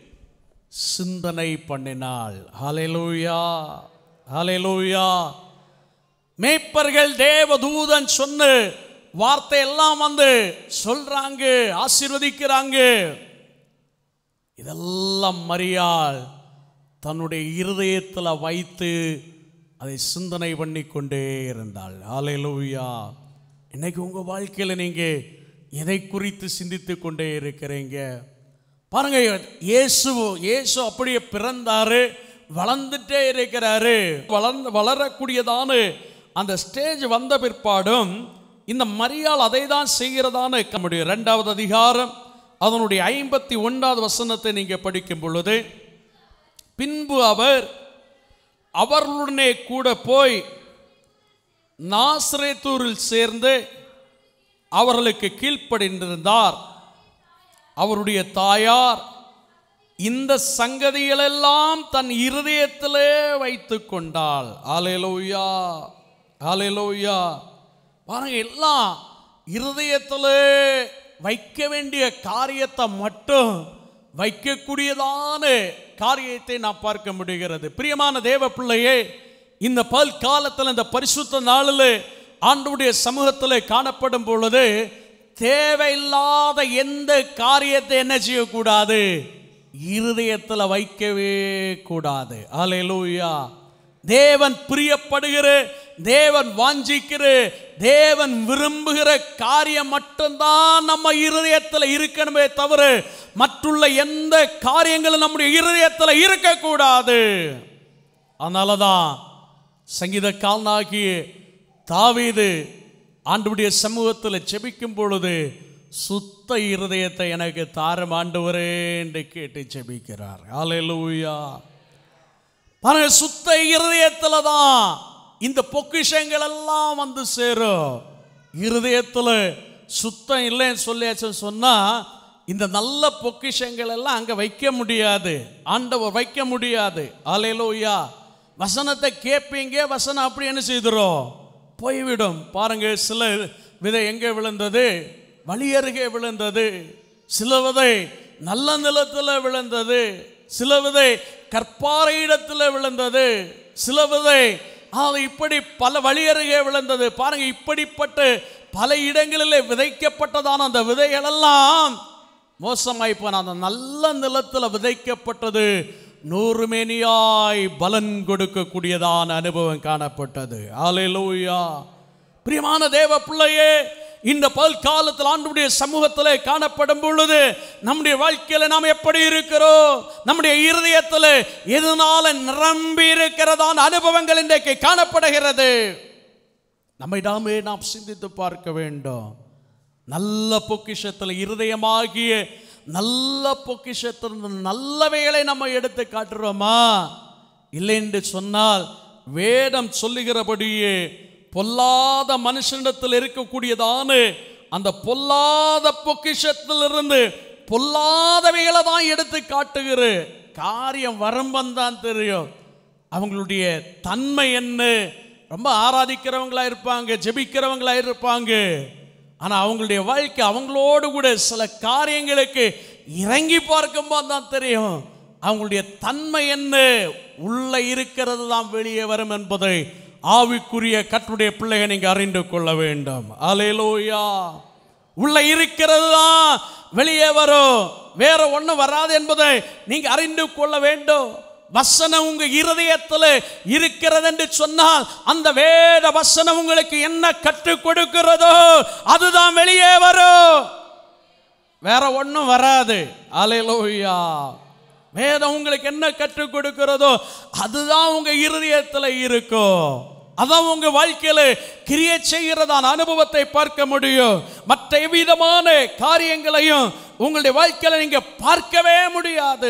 B: சிந்தனை பண்ணினாள் ஹalleluya ஹalleluya மேய்ப்பர்கள் தேவதூதன் சொன்ன வார்த்தை எல்லாம் வந்து சொல்றாங்க ஆசீர்வதிக்கிறாங்க இதெல்லாம் மரியாள் தன்னுடைய இருதயத்தில் வைத்து அதை சிந்தனை பண்ணி கொண்டே இருந்தாள் ஹalleluya இன்னைக்கு உங்க வாழ்க்கையில நீங்க எதை குறித்து சிந்தித்து கொண்டே இருக்கிறீங்க பாருங்க இயேசு இயேசு அப்படியே பிறந்தாரு வளர்ந்துட்டே இருக்கிறாரு வளர்ந்து வளரக்கூடியதான அந்த ஸ்டேஜ் வந்த பிற்பாடும் இந்த மரியாள் அதை தான் செய்கிறதான நம்முடைய ரெண்டாவது அதிகாரம் அதனுடைய ஐம்பத்தி ஒன்றாவது வசனத்தை நீங்க படிக்கும் பொழுது பின்பு அவர் அவர்களுடனே கூட போய் நாசரேத்தூரில் சேர்ந்து அவர்களுக்கு கீழ்ப்படிந்திருந்தார் அவருடைய தாயார் இந்த சங்கதிகளெல்லாம் தன் இருதயத்திலே வைத்து கொண்டாள் ஆலேலோயா ஆலேலோயா பாருங்க எல்லாம் இருதயத்திலே வைக்க வேண்டிய காரியத்தை மட்டும் வைக்கக்கூடியதான காரியத்தை நான் பார்க்க முடிகிறது பிரியமான தேவ பிள்ளையே இந்த பல் காலத்தில் இந்த பரிசுத்த நாளில் ஆண்டுடைய சமூகத்தில் காணப்படும் பொழுது தேவையில்லாத எந்த காரியத்தை என்ன செய்யக்கூடாது இருதயத்தில் வைக்கவே கூடாது அலையலூயா தேவன் பிரியப்படுகிற தேவன் வாஞ்சிக்கிற தேவன் விரும்புகிற காரியம் மட்டும்தான் நம்ம இருதயத்தில் இருக்கணுமே தவிர மற்றுள்ள எந்த காரியங்களும் நம்முடைய இருதயத்தில் இருக்கக்கூடாது அதனால தான் சங்கீத கால்னாகிய தாவீது ஆண்டுடைய சமூகத்தில் செபிக்கும் பொழுது சுத்த இருதயத்தை எனக்கு தாரம் ஆண்டவரே என்று கேட்டு செபிக்கிறார் ஹalleluya பாருங்க சுத்த இருதயத்தில் தான் இந்த பொக்கிஷங்கள் எல்லாம் வந்து சேரும் இருதயத்தில் சுத்தம் இல்லைன்னு சொல்லியாச்சுன்னு சொன்னா இந்த நல்ல பொக்கிஷங்கள் எல்லாம் அங்க வைக்க முடியாது ஆண்டவர் வைக்க முடியாது ஆலையிலோயா வசனத்தை கேட்பீங்க வசனம் அப்படி என்ன செய்துரும் போய்விடும் பாருங்க சில விதை எங்கே விழுந்தது வழி அருகே விழுந்தது சில விதை நல்ல நிலத்தில் விழுந்தது சில விதை கற்பாறை இடத்துல விழுந்தது சில விதை அது இப்படி பல வழி அருகே விழுந்தது பாருங்க இப்படிப்பட்ட பல இடங்களில் விதைக்கப்பட்டதான அந்த விதைகள் எல்லாம் மோசமாய் போன அந்த நல்ல நிலத்தில் விதைக்கப்பட்டது நூறு மேனியாய் பலன் கொடுக்கக்கூடியதான அனுபவம் காணப்பட்டது ஆலையிலூயா பிரியமான தேவ பிள்ளையே இந்த பல்காலத்தில் ஆண்டுடைய சமூகத்தில் காணப்படும் பொழுது நம்முடைய வாழ்க்கையில் நாம் எப்படி இருக்கிறோம் நம்முடைய இருதயத்தில் எதனால நிரம்பி இருக்கிறதான அனுபவங்கள் இன்றைக்கு காணப்படுகிறது நம்மை நாமே நாம் சிந்தித்து பார்க்க வேண்டும் நல்ல பொக்கிஷத்தில் இருதயமாகிய நல்ல பொக்கிஷத்திலிருந்து நல்லவைகளை நம்ம எடுத்து காட்டுறோமா இல்லை என்று சொன்னால் வேதம் சொல்லுகிறபடியே பொல்லாத மனுஷனிடத்தில் இருக்கக்கூடியதான அந்த பொல்லாத பொக்கிஷத்திலிருந்து பொல்லாதவைகளை தான் எடுத்து காட்டுகிற காரியம் வரம்பந்தான் தெரியும் அவங்களுடைய தன்மை என்ன ரொம்ப ஆராதிக்கிறவங்களா இருப்பாங்க ஜெபிக்கிறவங்களா இருப்பாங்க ஆனா அவங்களுடைய வாழ்க்கை அவங்களோடு கூட சில காரியங்களுக்கு இறங்கி பார்க்கும்போது தான் தெரியும் அவங்களுடைய தன்மை என்ன உள்ள இருக்கிறது தான் வெளியே வரும் என்பதை ஆவிக்குரிய கற்றுடைய பிள்ளைகளை நீங்க அறிந்து கொள்ள வேண்டும் அலையலோயா உள்ள இருக்கிறது தான் வெளியே வரும் வேற ஒண்ணும் வராது என்பதை நீங்க அறிந்து கொள்ள வேண்டும் வசனம் உங்க இருதயத்தில் இருக்கிறது என்று சொன்னால் அந்த வேத வசனம் உங்களுக்கு என்ன கற்றுக் கொடுக்கிறதோ அதுதான் வெளியே வரும் வேற ஒண்ணும் வராது அலையலோயா வேதம் உங்களுக்கு என்ன கற்றுக் கொடுக்கிறதோ அதுதான் உங்க இருதயத்தில் இருக்கும் அதான் உங்க வாழ்க்கையில கிரிய செய்கிறதான அனுபவத்தை பார்க்க முடியும் மற்ற எவ்விதமான காரியங்களையும் உங்களுடைய வாழ்க்கையில நீங்க பார்க்கவே முடியாது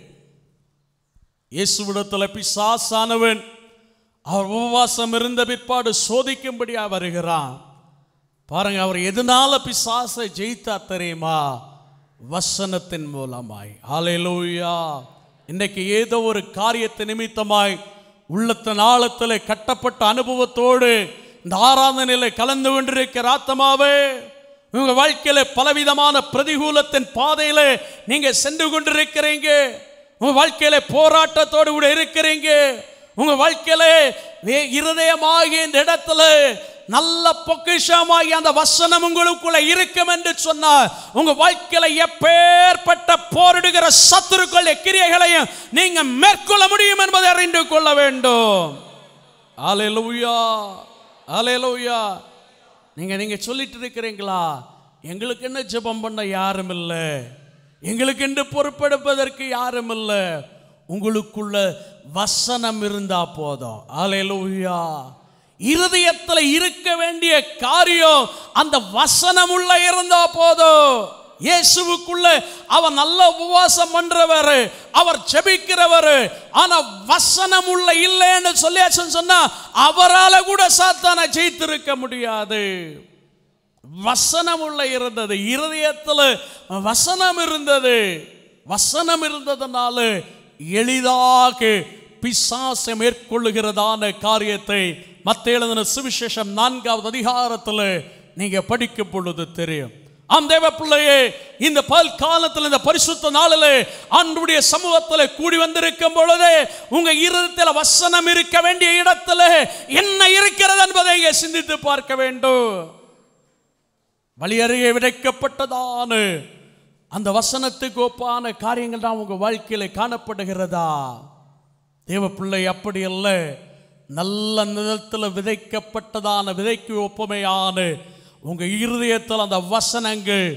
B: இயேசுவிடத்தில் பிசாசானவன் அவர் உபவாசம் இருந்த பிற்பாடு சோதிக்கும்படியா வருகிறான் பாருங்க அவர் எதனால பிசாசை ஜெயித்தா தெரியுமா வசனத்தின் மூலமாய் ஹalleluya இன்னைக்கு ஏதோ ஒரு காரியத்தை நிமித்தமாய் உள்ளத்தின் ஆழத்தில் கட்டப்பட்ட அனுபவத்தோடு இந்த ஆராதனையில கலந்து கொண்டிருக்கிற ஆத்மாவே உங்க வாழ்க்கையில பலவிதமான பிரதிகூலத்தின் பாதையில நீங்க சென்று கொண்டிருக்கிறீங்க உங்க வாழ்க்கையில போராட்டத்தோடு கூட இருக்கிறீங்க உங்க வாழ்க்கையில வே- இருதயமாகிய இந்த இடத்துல நல்ல பொக்கிஷமாகி அந்த வசனம் உங்களுக்குள்ள இருக்கும் என்று சொன்னார் உங்க வாழ்க்கையில எப்பேற்பட்ட போரிடுகிற சத்துருக்கள் கிரியைகளையும் நீங்க மேற்கொள்ள முடியும் என்பதை அறிந்து கொள்ள வேண்டும் அலையலூயா அலையலூயா நீங்க நீங்க சொல்லிட்டு இருக்கிறீங்களா எங்களுக்கு என்ன ஜெபம் பண்ண யாரும் இல்லை எங்களுக்கு என்று பொறுப்பெடுப்பதற்கு யாரும் இல்லை உங்களுக்குள்ள வசனம் இருந்தா போதும் அல்லேலூயா இருதயத்துல இருக்க வேண்டிய காரியம் அந்த வசனம் உள்ள இருந்தா போதும் இயேசுவுக்குள்ள அவர் நல்ல உபவாசம் பண்றவர் அவர் ஜெபிக்கிறவர் ஆனா வசனம் உள்ள இல்லைன்னு சொல்லியாச்சுன்னு சொன்னா அவரால கூட சாத்தானை ஜெயித்திருக்க முடியாது வசனம் உள்ள இருந்தது இருதயத்துல வசனம் இருந்தது வசனம் இருந்ததுனால எளிதாக பிசாசை மேற்கொள்ளுகிறதான காரியத்தை மத்த எழுதின சுவிசேஷம் நான்காவது அதிகாரத்தில் நீங்க படிக்கும் பொழுது தெரியும் ஆம் தேவ பிள்ளையே இந்த பல் காலத்தில் இந்த பரிசுத்த நாளில் ஆண்டுடைய சமூகத்தில் கூடி வந்திருக்கும் பொழுது உங்க இருதயத்தில் வசனம் இருக்க வேண்டிய இடத்துல என்ன இருக்கிறது என்பதை இங்கே சிந்தித்து பார்க்க வேண்டும் வழி அருகே விதைக்கப்பட்டதான அந்த வசனத்துக்கு ஒப்பான காரியங்கள் தான் உங்க வாழ்க்கையில காணப்படுகிறதா தேவ பிள்ளை அப்படி அல்ல நல்ல நிலத்தில் விதைக்கப்பட்டதான விதைக்கு ஒப்புமையான உங்க இருதயத்தில் அந்த வசனங்கள்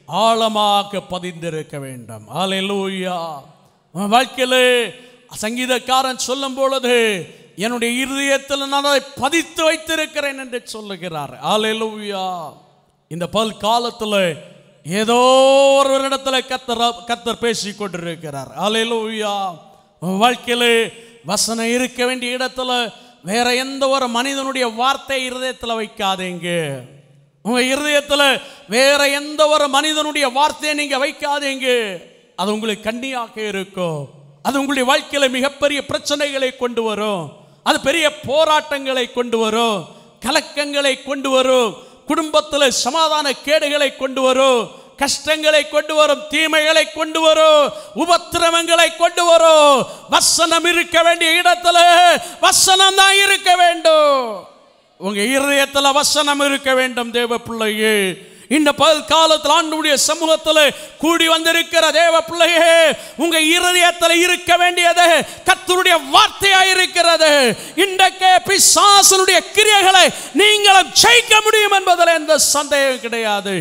B: ஆழமாக பதிந்திருக்க வேண்டும் ஆலையிலூயா உன் வாழ்க்கையிலே சங்கீதக்காரன் சொல்லும் பொழுது என்னுடைய இருதயத்தில் நான் அதை பதித்து வைத்திருக்கிறேன் என்று சொல்லுகிறார் ஆலையிலூயா இந்த பல் காலத்தில் ஏதோ ஒரு இடத்துல கத்தர் கத்தர் பேசி கொண்டிருக்கிறார் ஆலையிலூயா உன் வாழ்க்கையிலே வசனம் இருக்க வேண்டிய இடத்துல வேற எந்த ஒரு மனிதனுடைய வார்த்தை இருதயத்தில் வைக்காதீங்க உங்க இருதயத்துல வேற எந்த ஒரு மனிதனுடைய வார்த்தையை நீங்க வைக்காதீங்க அது உங்களுக்கு கண்ணியாக இருக்கும் அது உங்களுடைய வாழ்க்கையில மிகப்பெரிய பிரச்சனைகளை கொண்டு வரும் அது பெரிய போராட்டங்களை கொண்டு வரும் கலக்கங்களை கொண்டு வரும் குடும்பத்தில் சமாதான கேடுகளை கொண்டு வரும் கஷ்டங்களை கொண்டு வரும் தீமைகளை கொண்டு வரும் உபத்திரவங்களை கொண்டு வரும் வசனம் இருக்க வேண்டிய இடத்துல வசனம் தான் இருக்க வேண்டும் உங்க இருதயத்துல வசனம் இருக்க வேண்டும் தேவ பிள்ளையே இந்த பல் காலத்தில் ஆண்டுடைய சமூகத்தில் கூடி வந்திருக்கிற தேவ பிள்ளையே உங்க இருதயத்தில் இருக்க வேண்டியது கத்தருடைய வார்த்தையா இருக்கிறது இன்றைக்கு பிசாசனுடைய கிரியைகளை நீங்களும் ஜெயிக்க முடியும் என்பதில் எந்த சந்தேகம் கிடையாது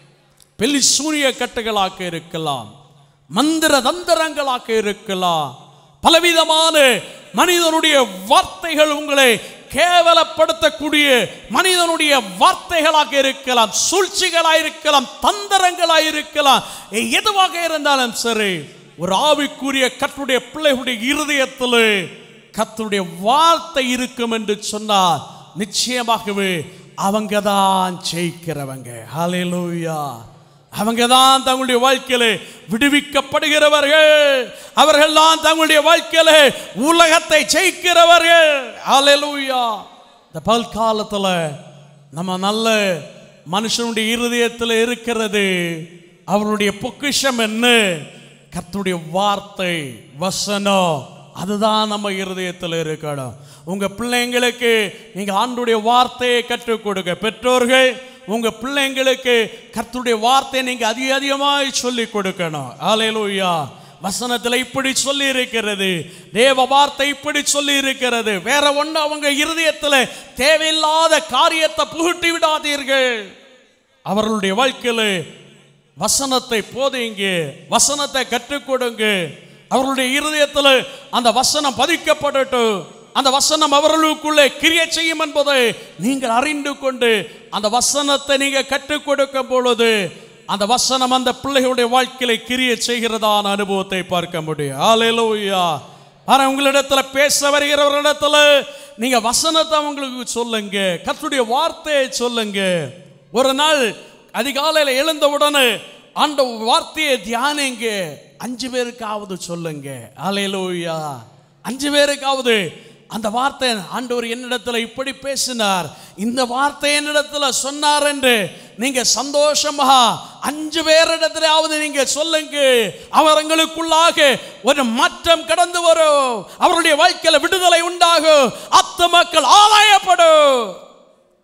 B: பெல்லி சூரிய கட்டுகளாக இருக்கலாம் மந்திர தந்திரங்களாக இருக்கலாம் பலவிதமான மனிதனுடைய வார்த்தைகள் உங்களை கேவலப்படுத்தக்கூடிய மனிதனுடைய வார்த்தைகளாக இருக்கலாம் சூழ்ச்சிகளாக இருக்கலாம் தந்திரங்களாக இருக்கலாம் எதுவாக இருந்தாலும் சரி ஒரு ஆவிக்குரிய கத்துடைய பிள்ளைகளுடைய இருதயத்தில் கத்துடைய வார்த்தை இருக்கும் என்று சொன்னால் நிச்சயமாகவே அவங்க தான் ஜெயிக்கிறவங்க ஹalleluya அவங்க தான் தங்களுடைய வாழ்க்கையில விடுவிக்கப்படுகிறவர்கள் அவர்கள் தான் தங்களுடைய வாழ்க்கையில உலகத்தை ஜெயிக்கிறவர்கள் ஹalleluya இந்த பல்காலத்துல நம்ம நல்ல மனுஷனுடைய இருதயத்தில் இருக்கிறது அவருடைய பொக்கிஷம் என்ன கர்த்தருடைய வார்த்தை வசனம் அதுதான் நம்ம இருதயத்தில் இருக்கணும் உங்க பிள்ளைங்களுக்கு நீங்க ஆண்டுடைய வார்த்தையை கற்றுக் கொடுங்க பெற்றோர்கள் உங்க பிள்ளைங்களுக்கு கர்த்தருடைய வார்த்தையை நீங்க அதிக அதிகமாய் சொல்லி கொடுக்கணும் ஆலையிலூயா வசனத்தில் இப்படி சொல்லி இருக்கிறது தேவ வார்த்தை இப்படி சொல்லி இருக்கிறது வேற ஒன்று அவங்க இருதயத்தில் தேவையில்லாத காரியத்தை புகுட்டி விடாதீர்கள் அவர்களுடைய வாழ்க்கையில் வசனத்தை போதைங்க வசனத்தை கற்றுக் கொடுங்க அவர்களுடைய இருதயத்தில் அந்த வசனம் பதிக்கப்படட்டும் அந்த வசனம் அவர்களுக்குள்ளே கிரியை செய்யும் என்பதை நீங்கள் அறிந்து கொண்டு அந்த வசனத்தை நீங்க கற்றுக் கொடுக்கும் பொழுது அந்த வசனம் அந்த பிள்ளைகளுடைய வாழ்க்கையில கிரியை செய்கிறதான அனுபவத்தை பார்க்க முடியும் ஆலையிலூயா ஆனா உங்களிடத்துல பேச வருகிறவர்களிடத்துல நீங்க வசனத்தை அவங்களுக்கு சொல்லுங்க கர்த்தருடைய வார்த்தையை சொல்லுங்க ஒரு நாள் அதிகாலையில் எழுந்த உடனே அந்த வார்த்தையை தியானிங்க அஞ்சு பேருக்காவது சொல்லுங்க ஆலையிலூயா அஞ்சு பேருக்காவது அந்த வார்த்தை ஆண்டவர் என்னிடத்துல இப்படி பேசினார் இந்த வார்த்தை என்னிடத்துல சொன்னார் என்று நீங்க சந்தோஷமா அஞ்சு பேரிடத்திலாவது நீங்க சொல்லுங்க அவர்களுக்குள்ளாக ஒரு மாற்றம் கடந்து வரும் அவருடைய வாழ்க்கையில விடுதலை உண்டாகும் அத்த மக்கள் ஆதாயப்படும்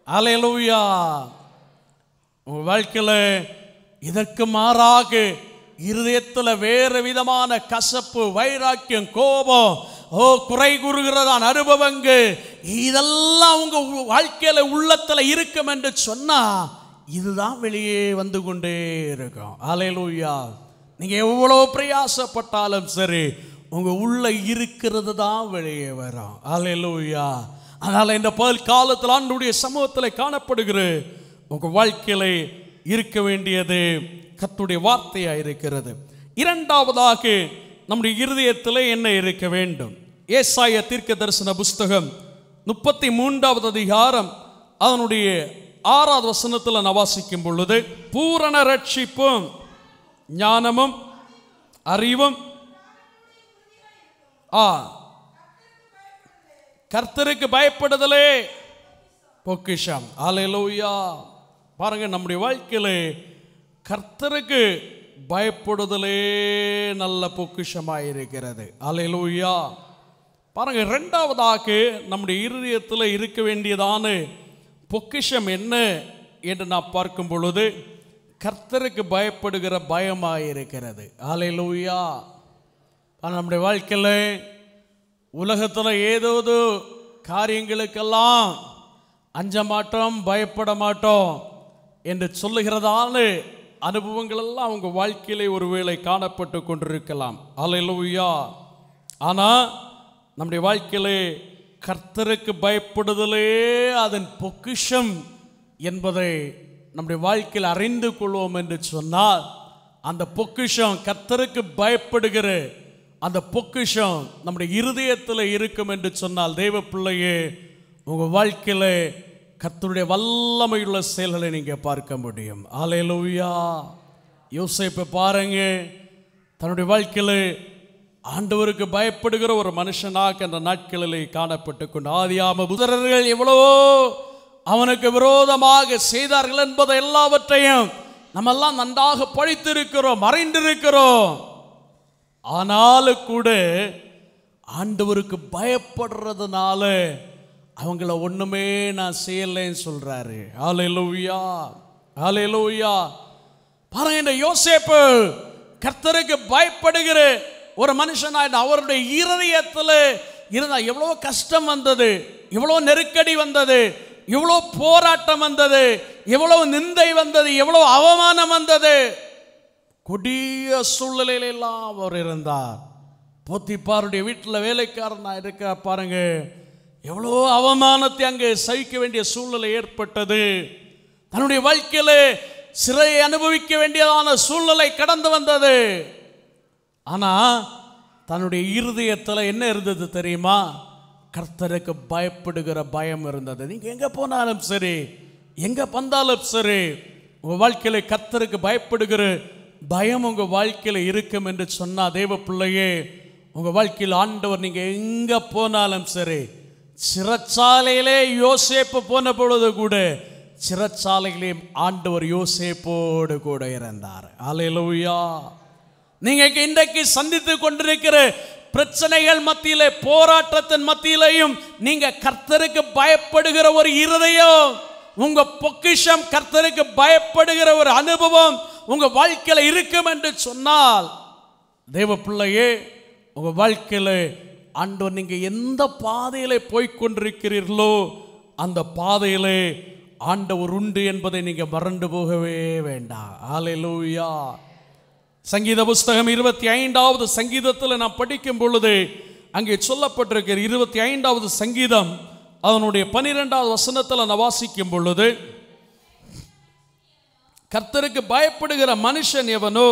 B: அலையலூயா உங்க வாழ்க்கையில இதற்கு மாறாக இருதயத்துல வேறு விதமான கசப்பு வைராக்கியம் கோபம் ஓ குறை கூறுகிறதான அனுபவங்கள் இதெல்லாம் உங்க உ- வாழ்க்கையில உள்ளத்துல இருக்கும் என்று சொன்னா இதுதான் வெளியே வந்து கொண்டே இருக்கும் அலையலூயா நீங்க எவ்வளவு பிரயாசப்பட்டாலும் சரி உங்க உள்ள இருக்கிறது தான் வெளியே வரும் அலையலூயா அதனால இந்த பகல் காலத்தில் ஆண்டுடைய சமூகத்தில் காணப்படுகிற உங்க வாழ்க்கையில இருக்க வேண்டியது கர்த்தருடைய வார்த்தையா இருக்கிறது இரண்டாவதாக நம்முடைய இருதயத்தில் என்ன இருக்க வேண்டும் ஏசாய தீர்க்க தரிசன புஸ்தகம் முப்பத்தி மூன்றாவது அதிகாரம் அதனுடைய ஆறாவது வசனத்தில் நான் வாசிக்கும் பொழுது பூரண ரட்சிப்பும் ஞானமும் அறிவும் ஆ கர்த்தருக்கு பயப்படுதலே பொக்கிஷம் அலையலூயா பாருங்க நம்முடைய வாழ்க்கையில கர்த்தருக்கு பயப்படுதலே நல்ல பொக்கிஷமாக இருக்கிறது அலையலூயா பாருங்க ரெண்டாவதாக நம்முடைய இருதயத்தில் இருக்க வேண்டியதான பொக்கிஷம் என்ன என்று நான் பார்க்கும் பொழுது கர்த்தருக்கு பயப்படுகிற பயமாக இருக்கிறது அலையலூயா ஆனா, நம்முடைய வாழ்க்கையில் உலகத்தில் ஏதோது காரியங்களுக்கெல்லாம் அஞ்ச மாட்டோம் பயப்பட மாட்டோம் என்று சொல்லுகிறதான அனுபவங்கள் எல்லாம் அவங்க வாழ்க்கையிலே ஒருவேளை காணப்பட்டு கொண்டிருக்கலாம் அல்லேலூயா ஆனால் நம்முடைய வாழ்க்கையிலே கர்த்தருக்கு பயப்படுதலே அதன் பொக்கிஷம் என்பதை நம்முடைய வாழ்க்கையில் அறிந்து கொள்வோம் என்று சொன்னால் அந்த பொக்கிஷம் கர்த்தருக்கு பயப்படுகிற அந்த பொக்கிஷம் நம்முடைய இருதயத்தில் இருக்கும் என்று சொன்னால் தெய்வ பிள்ளையே உங்கள் வாழ்க்கையில் கர்த்தருடைய வல்லமையுள்ள செயல்களை நீங்கள் பார்க்க முடியும் ஆலையிலூயா யோசிப்பை பாருங்க தன்னுடைய வாழ்க்கையில் ஆண்டவருக்கு பயப்படுகிற ஒரு மனுஷனாக அந்த நாட்களிலே காணப்பட்டு கொண்டு ஆதியாம புதரர்கள் எவ்வளவோ அவனுக்கு விரோதமாக செய்தார்கள் என்பதை எல்லாவற்றையும் நம்மெல்லாம் நன்றாக படித்திருக்கிறோம் மறைந்திருக்கிறோம் ஆனாலும் கூட ஆண்டவருக்கு பயப்படுறதுனால அவங்கள ஒண்ணுமே நான் செய்யலைன்னு சொல்றாரு ஹalleluya ஹalleluya பாருங்க இந்த யோசேப்பு கர்த்தருக்கு பயப்படுகிற ஒரு மனுஷனாய் அவருடைய இருதயத்தில் இருந்தா எவ்வளோ கஷ்டம் வந்தது எவ்வளோ நெருக்கடி வந்தது எவ்வளோ போராட்டம் வந்தது எவ்வளோ நிந்தை வந்தது எவ்வளோ அவமானம் வந்தது கொடிய சூழ்நிலையில எல்லாம் அவர் இருந்தார் போத்திப்பாருடைய வீட்டில் வேலைக்காரனா இருக்க பாருங்க எவ்வளோ அவமானத்தை அங்கே சகிக்க வேண்டிய சூழ்நிலை ஏற்பட்டது தன்னுடைய வாழ்க்கையில சிறையை அனுபவிக்க வேண்டியதான சூழ்நிலை கடந்து வந்தது ஆனா தன்னுடைய இருதயத்தில் என்ன இருந்தது தெரியுமா கர்த்தருக்கு பயப்படுகிற பயம் இருந்தது நீங்க எங்க போனாலும் சரி எங்க வந்தாலும் சரி உங்க வாழ்க்கையில கர்த்தருக்கு பயப்படுகிற பயம் உங்க வாழ்க்கையில இருக்கும் என்று சொன்னா தேவ பிள்ளையே உங்க வாழ்க்கையில் ஆண்டவர் நீங்க எங்க போனாலும் சரி சிறைச்சாலையிலே யோசேப்பு போன பொழுது கூட சிறைச்சாலையிலே ஆண்டவர் யோசேப்போடு கூட இருந்தார் அலையலூயா நீங்க இன்றைக்கு சந்தித்து கொண்டிருக்கிற பிரச்சனைகள் மத்தியிலே போராட்டத்தின் மத்தியிலையும் நீங்க கர்த்தருக்கு பயப்படுகிற ஒரு இருதயம் உங்க பொக்கிஷம் கர்த்தருக்கு பயப்படுகிற ஒரு அனுபவம் உங்க வாழ்க்கையில இருக்கும் என்று சொன்னால் தேவ பிள்ளையே உங்க வாழ்க்கையில ஆண்டவர் நீங்க எந்த பாதையில போய்க் கொண்டிருக்கிறீர்களோ அந்த பாதையிலே ஆண்டவர் உண்டு என்பதை நீங்க மறந்து போகவே வேண்டாம் ஆலையிலூயா சங்கீத புஸ்தகம் இருபத்தி ஐந்தாவது சங்கீதத்தில் நான் படிக்கும் பொழுது அங்கே சொல்லப்பட்டிருக்கிற இருபத்தி ஐந்தாவது சங்கீதம் அதனுடைய பனிரெண்டாவது வசனத்தில் நான் வாசிக்கும் பொழுது கர்த்தருக்கு பயப்படுகிற மனுஷன் எவனோ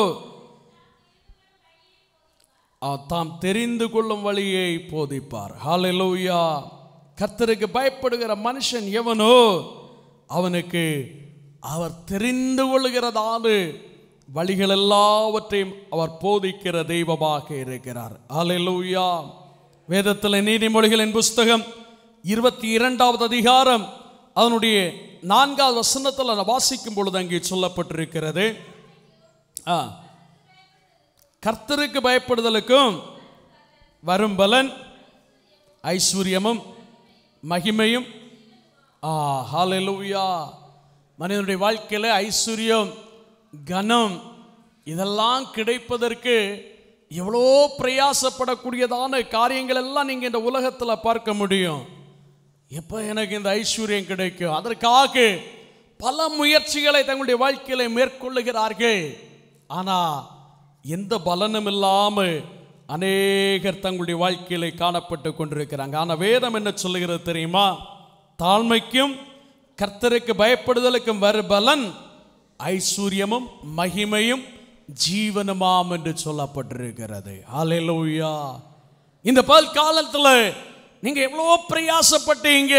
B: அவன் தாம் தெரிந்து கொள்ளும் வழியை போதிப்பார் ஹalleluya கர்த்தருக்கு பயப்படுகிற மனுஷன் எவனோ அவனுக்கு அவர் தெரிந்து கொள்கிறதான வழிகள் எல்லாவற்றையும் அவர் போதிக்கிற தெய்வமாக இருக்கிறார் ஹalleluya வேதத்தில் நீதிமொழிகளின் புஸ்தகம் இருபத்தி இரண்டாவது அதிகாரம் அதனுடைய நான்காவது வசனத்தில் நான் வாசிக்கும் பொழுது அங்கே சொல்லப்பட்டிருக்கிறது ஆ கர்த்தருக்கு பயப்படுதலுக்கும் வரும் பலன் ஐஸ்வர்யமும் மகிமையும் ஆ ஹalleluya மனிதனுடைய வாழ்க்கையில் ஐஸ்வர்யம் கனம் இதெல்லாம் கிடைப்பதற்கு எவ்வளோ பிரயாசப்படக்கூடியதான காரியங்கள் எல்லாம் நீங்கள் இந்த உலகத்தில் பார்க்க முடியும் எப்போ எனக்கு இந்த ஐஸ்வர்யம் கிடைக்கும் அதற்காக பல முயற்சிகளை தங்களுடைய வாழ்க்கையில மேற்கொள்ளுகிறார்கள் ஆனால் எந்த பலனும் இல்லாமல் அநேகர் தங்களுடைய வாழ்க்கையில காணப்பட்டு கொண்டிருக்கிறாங்க ஆனால் வேதம் என்ன சொல்லுகிறது தெரியுமா தாழ்மைக்கும் கர்த்தருக்கு பயப்படுதலுக்கும் வரு பலன் ஐஸ்வர்யமும் மகிமையும் ஜீவனமாம் என்று சொல்லப்பட்டிருக்கிறது ஹalleluya இந்த பல் காலத்துல நீங்க எவ்வளோ பிரயாசப்பட்டீங்க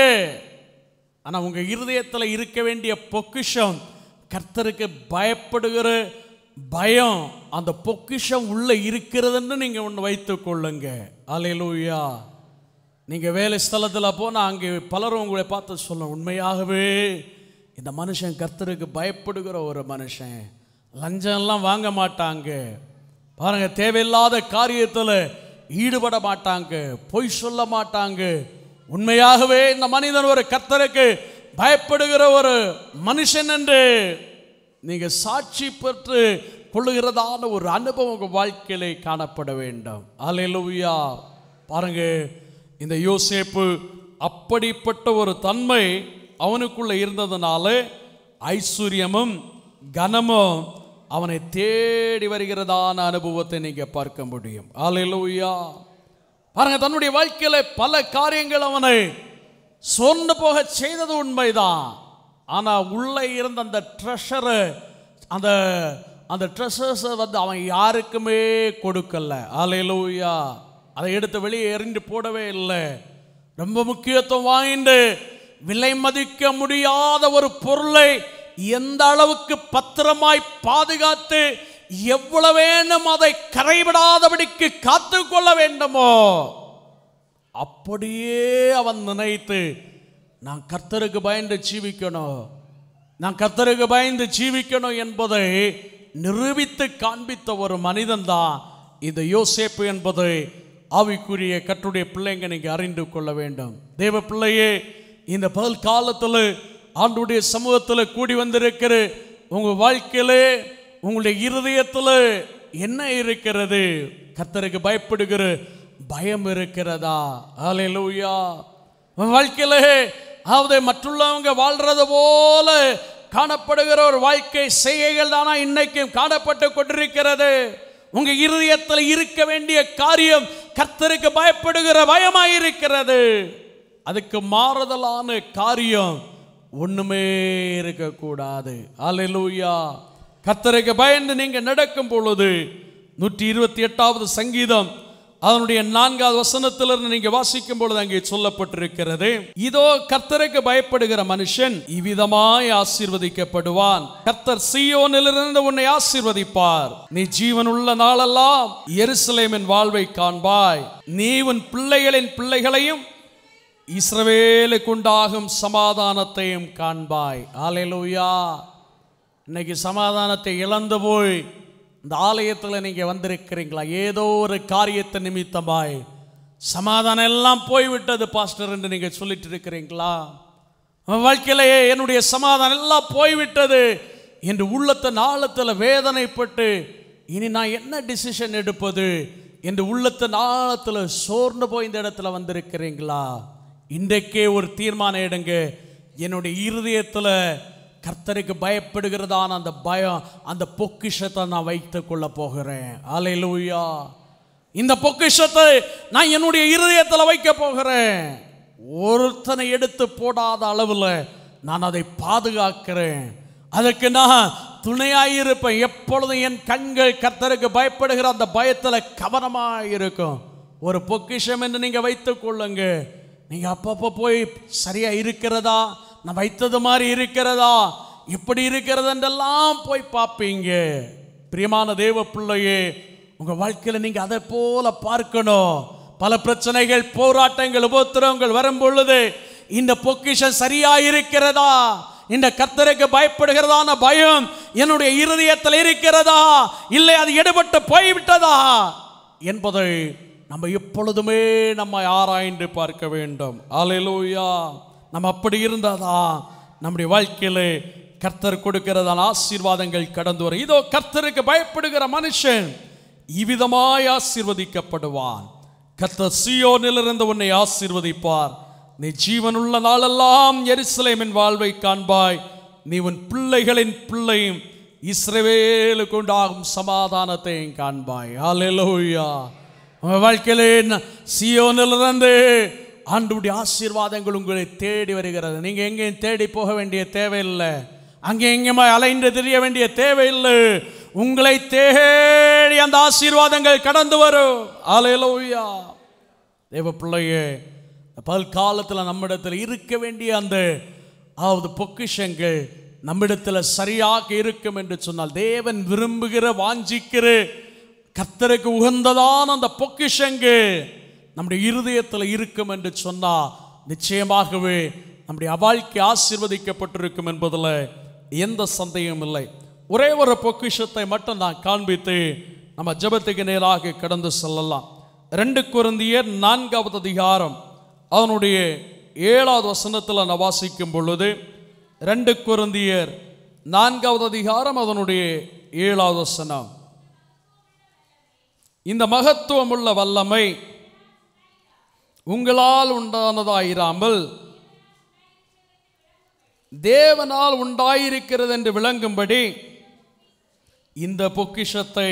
B: ஆனா உங்க இருதயத்துல இருக்க வேண்டிய பொக்கிஷம் கர்த்தருக்கு பயப்படுகிற பயம் அந்த பொக்கிஷம் உள்ள இருக்கிறதுன்னு நீங்க ஒன்று வைத்துக் கொள்ளுங்க ஹalleluya நீங்க வேலை ஸ்தலத்துல போனா அங்கே பலரும் உங்களை பார்த்து சொல்ல உண்மையாகவே இந்த மனுஷன் கர்த்தருக்கு பயப்படுகிற ஒரு மனுஷன் லஞ்சம் எல்லாம் வாங்க மாட்டாங்க பாருங்க தேவையில்லாத காரியத்துல ஈடுபட மாட்டாங்க பொய் சொல்ல மாட்டாங்க உண்மையாகவே இந்த மனிதன் ஒரு கர்த்தருக்கு பயப்படுகிற ஒரு மனுஷன் என்று நீங்க சாட்சி பெற்று கொள்ளுகிறதான ஒரு அனுபவம் உங்க வாழ்க்கையிலே காணப்பட வேண்டும் அல்லேலூயா பாருங்க இந்த யோசேப்பு அப்படிப்பட்ட ஒரு தன்மை அவனுக்குள்ள இருந்ததுனால ஐஸ்வர்யமும் கனமும் அவனை தேடி வருகிறதான அனுபவத்தை நீங்க பார்க்க முடியும் அல்லேலூயா பாருங்க தன்னுடைய வாழ்க்கையில பல காரியங்கள் அவனை சோர்ந்து போக செய்தது உண்மைதான் ஆனா உள்ள இருந்த அந்த ட்ரெஷரை அந்த அந்த ட்ரெஷர்ஸை வந்து அவன் யாருக்குமே கொடுக்கல ஆலையிலூயா அதை எடுத்து வெளியே எறிந்து போடவே இல்லை ரொம்ப முக்கியத்துவம் வாங்கிட்டு விலை மதிக்க முடியாத ஒரு பொருளை எந்த அளவுக்கு பத்திரமாய் பாதுகாத்து எவ்வளவு வேணும் அதை கரைவிடாதபடிக்கு காத்துக்கொள்ள வேண்டுமோ அப்படியே அவன் நினைத்து நான் கர்த்தருக்கு பயந்து ஜீவிக்கணும் நான் கர்த்தருக்கு பயந்து ஜீவிக்கணும் என்பதை நிரூபித்து காண்பித்த ஒரு மனிதன் தான் இந்த யோசேப்பு என்பதை ஆவிக்குரிய கற்றுடைய பிள்ளைங்க நீங்க அறிந்து கொள்ள வேண்டும் தேவ பிள்ளையே இந்த பகல் காலத்தில் ஆண்டுடைய சமூகத்தில் கூடி வந்திருக்கிற உங்க வாழ்க்கையிலே உங்களுடைய இருதயத்தில் என்ன இருக்கிறது கர்த்தருக்கு பயப்படுகிற பயம் இருக்கிறதா ஹalleluya உன் வாழ்க்கையிலே அதாவது மற்றுள்ளவங்க வாழ்றது போல காணப்படுகிற ஒரு வாழ்க்கை செய்கைகள் தானா இன்னைக்கும் காணப்பட்டு கொண்டிருக்கிறது உங்க இருதயத்தில் இருக்க வேண்டிய காரியம் கர்த்தருக்கு பயப்படுகிற பயமாயிருக்கிறது அதுக்கு மாறுதலான காரியம் ஒண்ணுமே இருக்கக்கூடாது அல்லேலூயா கர்த்தருக்கு பயந்து நீங்க நடக்கும் பொழுது நூற்றி இருபத்தி எட்டாவது சங்கீதம் அதனுடைய நான்காவது வசனத்திலிருந்து நீங்க வாசிக்கும் பொழுது அங்கே சொல்லப்பட்டிருக்கிறது இதோ கர்த்தருக்கு பயப்படுகிற மனுஷன் இவ்விதமாய் ஆசீர்வதிக்கப்படுவான் கர்த்தர் சீயோனிலிருந்து உன்னை ஆசீர்வதிப்பார் நீ ஜீவன் உள்ள நாளெல்லாம் எருசலேமின் வாழ்வை காண்பாய் நீ உன் பிள்ளைகளின் பிள்ளைகளையும் இஸ்ரவேலுக்கு உண்டாகும் சமாதானத்தையும் காண்பாய் ஆலேலூயா இன்னைக்கு சமாதானத்தை இழந்து போய் இந்த ஆலயத்தில் நீங்கள் வந்திருக்கிறீங்களா ஏதோ ஒரு காரியத்தை நிமித்தமாய் சமாதானம் எல்லாம் போய்விட்டது பாஸ்டர் என்று நீங்கள் சொல்லிட்டு இருக்கிறீங்களா உன் வாழ்க்கையிலேயே என்னுடைய சமாதானம் எல்லாம் போய்விட்டது என்று உள்ளத்தின் ஆழத்தில் வேதனைப்பட்டு இனி நான் என்ன டிசிஷன் எடுப்பது என்று உள்ளத்தின் ஆழத்தில் சோர்ந்து போய் இந்த இடத்துல வந்திருக்கிறீங்களா இன்றைக்கே ஒரு தீர்மானம் எடுங்க என்னுடைய இருதயத்தில் கர்த்தருக்கு பயப்படுகிறதான அந்த பயம் அந்த பொக்கிஷத்தை நான் வைத்துக் கொள்ள போகிறேன் அலையிலூயா இந்த பொக்கிஷத்தை நான் என்னுடைய இருதயத்தில் வைக்க போகிறேன் ஒருத்தனை எடுத்து போடாத அளவில் நான் அதை பாதுகாக்கிறேன் அதுக்கு நான் துணையாயிருப்பேன் எப்பொழுதும் என் கண்கள் கர்த்தருக்கு பயப்படுகிற அந்த பயத்தில் கவனமாக இருக்கும் ஒரு பொக்கிஷம் என்று நீங்கள் வைத்துக் கொள்ளுங்க நீங்கள் அப்பப்போ போய் சரியாக இருக்கிறதா நான் வைத்தது மாதிரி இருக்கிறதா இப்படி இருக்கிறது என்றெல்லாம் போய் பார்ப்பீங்க பிரியமான தேவ பிள்ளையே உங்கள் வாழ்க்கையில் நீங்கள் அதை போல பார்க்கணும் பல பிரச்சனைகள் போராட்டங்கள் உபத்திரவங்கள் வரும் பொழுது இந்த பொக்கிஷம் சரியா இருக்கிறதா இந்த கர்த்தருக்கு பயப்படுகிறதான பயம் என்னுடைய இருதயத்தில் இருக்கிறதா இல்லை அது எடுபட்டு போய்விட்டதா என்பதை நம்ம எப்பொழுதுமே நம்ம ஆராய்ந்து பார்க்க வேண்டும் அல்லேலூயா நம்ம அப்படி இருந்தாதா நம்முடைய வாழ்க்கையிலே கர்த்தர் கொடுக்கிறதான ஆசீர்வாதங்கள் கடந்து வரும் இதோ கர்த்தருக்கு பயப்படுகிற மனுஷன் இவ்விதமாய் ஆசீர்வதிக்கப்படுவான் கர்த்தர் சியோனிலிருந்து உன்னை ஆசீர்வதிப்பார் நீ ஜீவனுள்ள நாளெல்லாம் எருசலேமின் வாழ்வை காண்பாய் நீ உன் பிள்ளைகளின் பிள்ளையும் இஸ்ரவேலுக்கு உண்டாகும் சமாதானத்தையும் காண்பாய் ஹalleluya உங்க வாழ்க்கையிலே ந- சியோனிலிருந்து ஆண்டுடைய ஆசீர்வாதங்கள் உங்களை தேடி வருகிறது நீங்க எங்கேயும் தேடி போக வேண்டிய தேவையில்லை அங்கே எங்கேயுமா அலைந்து திரிய வேண்டிய தேவையில்லை உங்களை தேடி அந்த ஆசீர்வாதங்கள் கடந்து வரும் ஹalleluya தேவ பிள்ளையே பல்காலத்தில் நம்மிடத்தில் இருக்க வேண்டிய அந்த அதாவது பொக்கிஷங்கள் நம்மிடத்தில் சரியாக இருக்கும் என்று சொன்னால் தேவன் விரும்புகிற வாஞ்சிக்கிற கர்த்தருக்கு உகந்ததான அந்த பொக்கிஷங்கள் நம்முடைய இருதயத்தில் இருக்கும் என்று சொன்னால் நிச்சயமாகவே நம்முடைய வாழ்க்கை ஆசீர்வதிக்கப்பட்டிருக்கும் என்பதில் எந்த சந்தேகமும் இல்லை ஒரே ஒரு பொக்கிஷத்தை மட்டும் நான் காண்பித்து நம்ம ஜெபத்துக்கு நேராக கடந்து செல்லலாம் ரெண்டு குருந்தியர் நான்காவது அதிகாரம் அதனுடைய ஏழாவது வசனத்தில் நான் வாசிக்கும் பொழுது ரெண்டு குருந்தியர் நான்காவது அதிகாரம் அதனுடைய ஏழாவது வசனம் இந்த மகத்துவமுள்ள வல்லமை உங்களால் உண்டானதாயிராமல் தேவனால் உண்டாயிருக்கிறது என்று விளங்கும்படி இந்த பொக்கிஷத்தை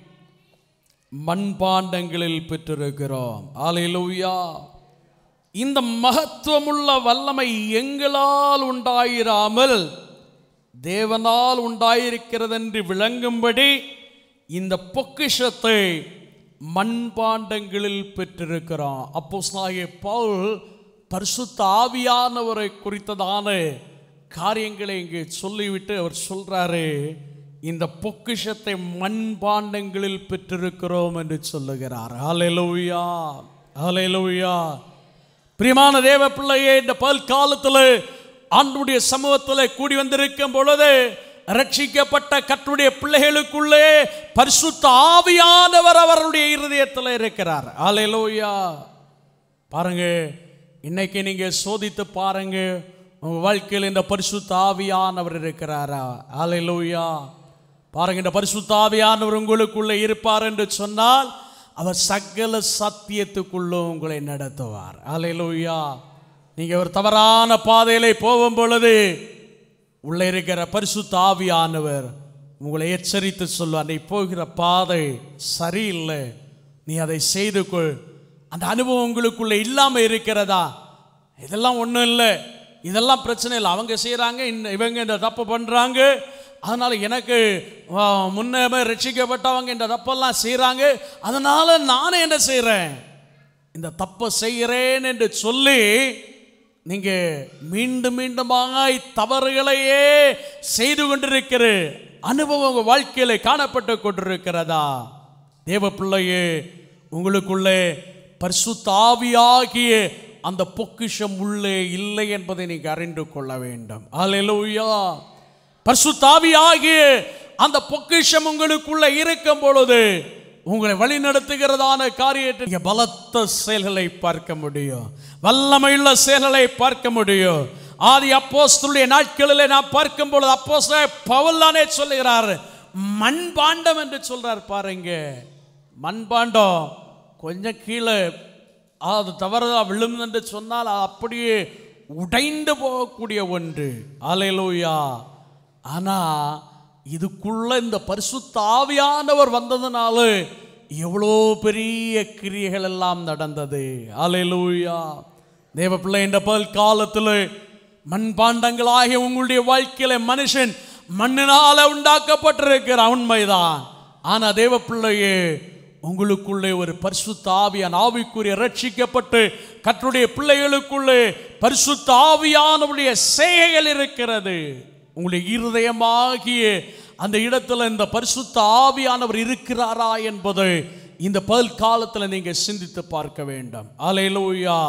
B: மண்பாண்டங்களில் பெற்றிருக்கிறோம் ஆலையிலூயா இந்த மகத்துவமுள்ள வல்லமை எங்களால் உண்டாயிராமல் தேவனால் உண்டாயிருக்கிறது என்று விளங்கும்படி இந்த பொக்கிஷத்தை மண்பாண்டங்களில் பெற்றிருக்கிறோம் அப்போ பவுல் பரிசுத்த ஆவியானவரை குறித்ததான காரியங்களை இங்கே சொல்லிவிட்டு அவர் சொல்றாரு இந்த பொக்கிஷத்தை மண்பாண்டங்களில் பெற்றிருக்கிறோம் என்று சொல்லுகிறார் ஹalleluya ஹalleluya பிரியமான தேவ பிள்ளையே இந்த பல்காலத்தில் ஆண்டுடைய சமூகத்தில் கூடி வந்திருக்கும் பொழுது ரட்சிக்கப்பட்ட கற்றுடைய பிள்ளைகளுக்குள்ளே பரிசுத்த ஆவியானவர் அவருடைய இருதயத்தில் இருக்கிறார் ஹalleluya பாருங்க இன்னைக்கு நீங்க சோதித்து பாருங்க உங்க வாழ்க்கையில் இந்த பரிசுத்த ஆவியானவர் இருக்கிறாரா ஹalleluya பாருங்க இந்த பரிசுத்த ஆவியானவர் உங்களுக்குள்ளே இருப்பார் என்று சொன்னால் அவர் சகல சத்தியத்துக்குள்ளும் உங்களை நடத்துவார் ஹalleluya நீங்க ஒரு தவறான பாதையிலே போகும் பொழுது உள்ளே இருக்கிற பரிசுத்த ஆவியானவர் உங்களை எச்சரித்து சொல்வார் நீ போகிற பாதை சரியில்லை நீ அதை செய்து கொள் அந்த அனுபவம் உங்களுக்குள்ள இல்லாம இருக்கிறதா இதெல்லாம் ஒன்றும் இல்லை இதெல்லாம் பிரச்சனை இல்லை அவங்க செய்கிறாங்க இந்த இவங்க இந்த தப்பு பண்ணுறாங்க அதனால் எனக்கு ஆ, முன்னே ரட்சிக்கப்பட்டவங்க இந்த தப்பெல்லாம் செய்கிறாங்க அதனால் நானே என்ன செய்கிறேன் இந்த தப்பை செய்கிறேன் என்று சொல்லி நீங்க மீண்டும் மீண்டுமாய் தவறுகளையே செய்து கொண்டிருக்கிற அனுபவம் உங்க வாழ்க்கையில காணப்பட்டு கொண்டிருக்கிறதா தேவ பிள்ளையே உங்களுக்குள்ளே பரிசுத்த ஆவியாகிய அந்த பொக்கிஷம் உள்ளே இல்லை என்பதை நீங்க அறிந்து கொள்ள வேண்டும் அல்லேலூயா பரிசுத்த ஆவியாகிய அந்த பொக்கிஷம் உங்களுக்குள்ள இருக்கும் பொழுது உங்களை வழி நடத்துகிறதான காரியத்தை நீங்க பலத்த செயல்களை பார்க்க முடியும் வல்லமையுள்ள செயல்களை பார்க்க முடியும் ஆதி அப்போஸ்தலருடைய நாட்களிலே நான் பார்க்கும் பொழுது அப்போஸ்தலர் பவுல் தானே சொல்லுகிறார் மண்பாண்டம் என்று சொல்றார் பாருங்க மண்பாண்டம் கொஞ்சம் கீழே அது தவறுதா விழும் என்று சொன்னால் அது அப்படியே உடைந்து போகக்கூடிய ஒன்று அலையலூயா ஆனா இதுக்குள்ள இந்த பரிசுத்த ஆவியானவர் வந்ததுனால எவ்வளோ பெரிய கிரியைகள் எல்லாம் நடந்தது அலையலூயா தேவ பிள்ளை என்ற பல் காலத்தில் மண்பாண்டங்களாகிய உங்களுடைய வாழ்க்கையில மனுஷன் மண்ணினால உண்டாக்கப்பட்டிருக்கிற உண்மைதான் ஆனா தேவ பிள்ளையே உங்களுக்குள்ளே ஒரு பரிசுத்த ஆவியான் ஆவிக்குரிய ரட்சிக்கப்பட்டு கற்றுடைய பிள்ளைகளுக்குள்ளே பரிசுத்த ஆவியானவருடைய செய்கைகள் இருக்கிறது உங்களுடைய இருதயமாகிய அந்த இடத்துல இந்த பரிசுத்த ஆவியானவர் இருக்கிறாரா என்பதை இந்த பல் காலத்தில் நீங்க சிந்தித்து பார்க்க வேண்டும் அலையிலூயா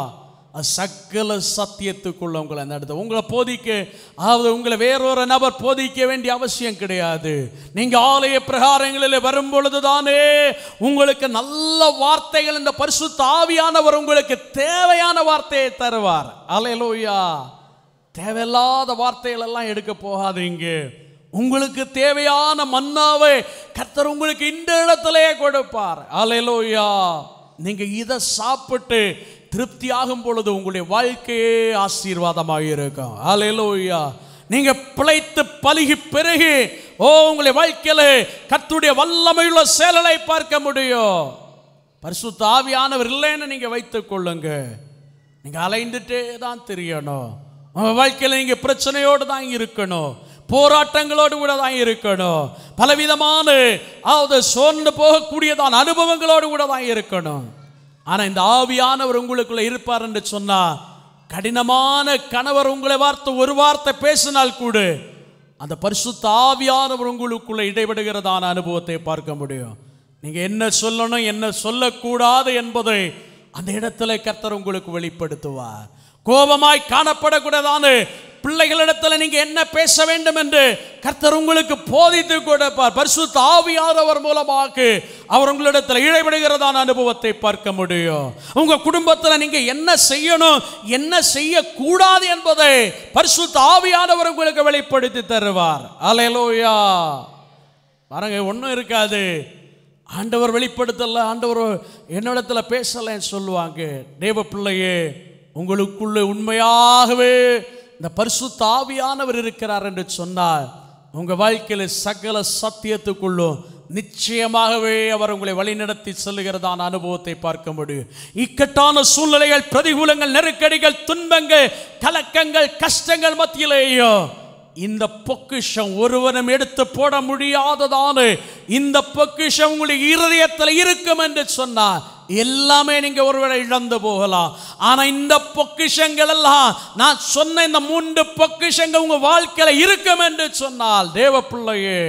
B: சகல சத்தியத்துக்குள்ள உங்களை நடத்த உங்களை போதிக்க அதாவது உங்களை வேறொரு நபர் போதிக்க வேண்டிய அவசியம் கிடையாது நீங்க ஆலய பிரகாரங்களில் வரும் பொழுதுதானே உங்களுக்கு நல்ல வார்த்தைகள் இந்த பரிசுத்த ஆவியானவர் உங்களுக்கு தேவையான வார்த்தையை தருவார் அலையலூயா தேவையில்லாத வார்த்தைகள் எல்லாம் எடுக்க போகாதீங்க உங்களுக்கு தேவையான மன்னாவை கர்த்தர் உங்களுக்கு இந்த இடத்திலே கொடுப்பார் அலையலோயா நீங்க இதை சாப்பிட்டு திருப்தியாகும் பொழுது உங்களுடைய வாழ்க்கையே ஆசீர்வாதமாக இருக்கும் அலையலோயா நீங்க பிழைத்து பலுகி பெருகி ஓ உங்களுடைய வாழ்க்கையில கர்த்தருடைய வல்லமையுள்ள செயலை பார்க்க முடியும் பரிசுத்த ஆவியானவர் இல்லைன்னு நீங்க வைத்துக் கொள்ளுங்க நீங்க அலைந்துட்டே தான் தெரியணும் உங்க வாழ்க்கையில நீங்க பிரச்சனையோடு தான் இருக்கணும் போராட்டங்களோடு கூட தான் இருக்கணும் பலவிதமான அதாவது சோர்ந்து போகக்கூடியதான அனுபவங்களோடு கூட தான் இருக்கணும் ஆனா இந்த ஆவியானவர் உங்களுக்குள்ள இருப்பார் என்று சொன்னா கடினமான கணவர் உங்களை வார்த்தை ஒரு வார்த்தை பேசினால் கூட அந்த பரிசுத்த ஆவியானவர் உங்களுக்குள்ள இடைபடுகிறதான அனுபவத்தை பார்க்க முடியும் நீங்க என்ன சொல்லணும் என்ன சொல்லக்கூடாது என்பதை அந்த இடத்துல கர்த்தர் உங்களுக்கு வெளிப்படுத்துவார் கோபமாய் காணப்படக்கூடாதான பிள்ளைகளிடத்துல நீங்க என்ன பேச வேண்டும் என்று கர்த்தர் உங்களுக்கு போதித்து கொடுப்பார் பரிசுத்த ஆவியானவர் மூலமாக அவர் உங்களிடத்தில் இடைபடுகிறதான அனுபவத்தை பார்க்க முடியும் உங்க குடும்பத்துல நீங்க என்ன செய்யணும் என்ன செய்யக்கூடாது என்பதை பரிசுத்த ஆவியானவர் உங்களுக்கு வெளிப்படுத்தி தருவார் அலையலோயா பாருங்க ஒன்றும் இருக்காது ஆண்டவர் வெளிப்படுத்தல ஆண்டவர் என்னிடத்துல பேசலைன்னு சொல்லுவாங்க தேவ பிள்ளையே உங்களுக்குள்ள உண்மையாகவே இந்த பரிசுத்த ஆவியானவர் இருக்கிறார் என்று சொன்னார் உங்க வாழ்க்கையில சகல சத்தியத்துக்குள்ளும் நிச்சயமாகவே அவர் உங்களை வழிநடத்தி செல்லுகிறதான அனுபவத்தை பார்க்க முடியும் இக்கட்டான சூழ்நிலைகள் பிரதிகூலங்கள் நெருக்கடிகள் துன்பங்கள் கலக்கங்கள் கஷ்டங்கள் மத்தியிலேயும் இந்த பொக்கிஷம் ஒருவனும் எடுத்து போட முடியாததான இந்த பொக்கிஷம் உங்களுடைய இருதயத்தில் இருக்கும் என்று சொன்னார் எல்லாமே நீங்க ஒருவேளை இழந்து போகலாம் ஆனா இந்த பொக்கிஷங்கள் எல்லாம் நான் சொன்ன இந்த மூன்று பொக்கிஷங்கள் உங்க வாழ்க்கையில இருக்கும் என்று சொன்னால் தேவ பிள்ளையே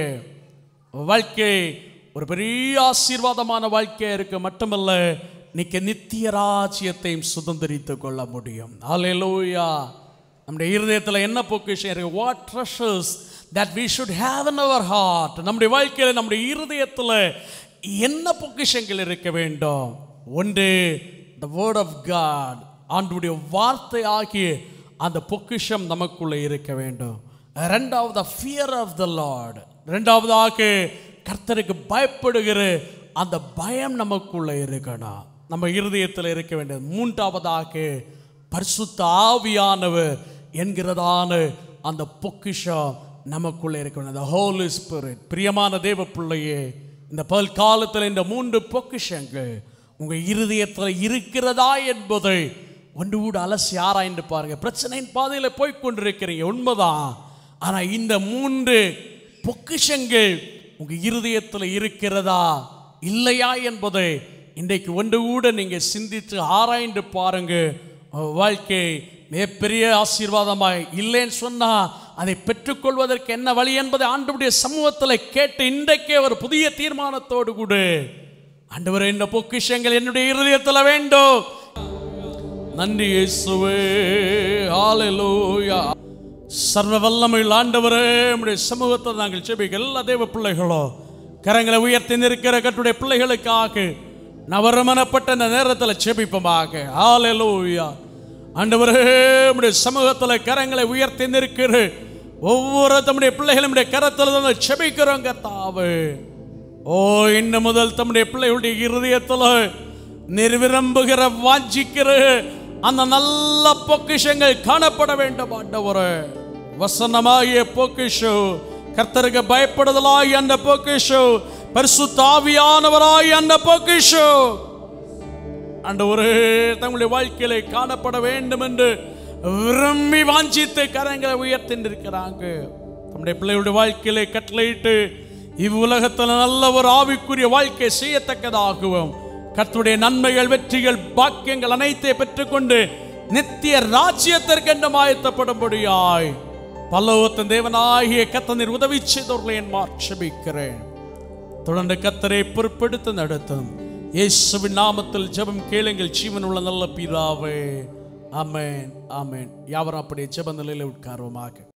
B: வாழ்க்கை ஒரு பெரிய ஆசீர்வாதமான வாழ்க்கையா இருக்க மட்டுமல்ல நீங்க நித்திய ராஜ்யத்தையும் சுதந்திரித்துக் கொள்ள முடியும் ஹalleluya நம்முடைய இருதயத்தில் என்ன பொக்கிஷம் இருக்கு what treasures that we should have in our heart நம்முடைய வாழ்க்கையில் நம்முடைய இருதயத்தில் என்ன பொக்கிஷங்கள் இருக்க வேண்டும் ஒன்று த வேர்ட் ஆஃப் காட் ஆண்டுடைய வார்த்தை ஆகிய அந்த பொக்கிஷம் நமக்குள்ளே இருக்க வேண்டும் ரெண்டாவது ஃபியர் ஆஃப் த லார்ட் ரெண்டாவதாக கர்த்தருக்கு பயப்படுகிற அந்த பயம் நமக்குள்ளே இருக்கணும் நம்ம இருதயத்தில் இருக்க வேண்டியது மூன்றாவதாக பரிசுத்த ஆவியானவர் என்கிறதான அந்த பொக்கிஷம் நமக்குள்ளே இருக்க வேண்டும் the holy spirit பிரியமான தேவ பிள்ளையே இந்த பல் காலத்தில் இந்த மூன்று பொக்கிஷங்கள் உங்க இருதயத்தில் இருக்கிறதா என்பதை ஒன்று கூட அலசி ஆராய்ந்து பாருங்க பிரச்சனையின் பாதையில் போய் கொண்டிருக்கிறீங்க உண்மைதான் ஆனா இந்த மூன்று பொக்கிஷங்கள் உங்க இருதயத்தில் இருக்கிறதா இல்லையா என்பதை இன்றைக்கு ஒன்று கூட நீங்க சிந்தித்து ஆராய்ந்து பாருங்க உங்க வாழ்க்கை மிகப்பெரிய ஆசீர்வாதமாய் இல்லைன்னு சொன்னா அதை பெற்றுக்கொள்வதற்கு என்ன வழி என்பதை ஆண்டவருடைய சமூகத்தில் கேட்டு இன்றைக்கே ஒரு புதிய தீர்மானத்தோடு கூட ஆண்டவரே இந்த பொக்கிஷங்கள் என்னுடைய இருதயத்தில் வேண்டும் நன்றி இயேசுவே ஹalleluya சர்வ வல்லமையில் ஆண்டவரே உம்முடைய சமூகத்தை நாங்கள் செபிக்க எல்லா தேவ பிள்ளைகளோ கரங்களை உயர்த்தி நிற்கிற கட்டுடைய பிள்ளைகளுக்காக நவரமனப்பட்ட இந்த நேரத்தில் செபிப்போமாக ஹalleluya ஆண்டவரே உம்முடைய சமூகத்தில் கரங்களை உயர்த்தி நிற்கிற ஒவ்வொரு தம்முடைய பிள்ளைகளுடைய கரத்தில் தான் செபிக்கிறோங்க தாவே ஓ இன்னும் முதல் தம்முடைய பிள்ளைகளுடைய இருதயத்தில் நிர்விரும்புகிற வாஞ்சிக்கிற அந்த நல்ல பொக்கிஷங்கள் காணப்பட வேண்டும் ஆண்டவரே வசனமாகிய பொக்கிஷோ கர்த்தருக்கு பயப்படுதலாய் அந்த பொக்கிஷோ பரிசுத்த ஆவியானவராய் அந்த பொக்கிஷோ ஆண்டவரே தங்களுடைய வாழ்க்கையிலே காணப்பட வேண்டும் என்று விரும்பி வாஞ்சித்து கரங்களை உயர்த்தின்றிருக்கிறாங்க தம்முடைய பிள்ளைகளுடைய வாழ்க்கையிலே கட்டளையிட்டு இவ்வுலகத்தில் நல்ல ஒரு ஆவிக்குரிய வாழ்க்கை செய்யத்தக்கதாகவும் கர்த்தருடைய நன்மைகள் வெற்றிகள் பாக்கியங்கள் அனைத்தை பெற்றுக்கொண்டு நித்திய ராஜ்யத்திற்கென்று மாயத்தப்படும்படியாய் பல்லவத்தின் தேவனாகிய கத்தனின் உதவி செய்தவர்களை என் மாற்றபிக்கிறேன் தொடர்ந்து கத்தரை பொறுப்பெடுத்து நடத்தும் இயேசுவின் நாமத்தில் ஜெபம் கேளுங்கள் ஜீவன் உள்ள நல்ல பிதாவே ஆமென் ஆமென் யாவரும் அப்படியே ஜெப நிலையில் உட்காருவோமாக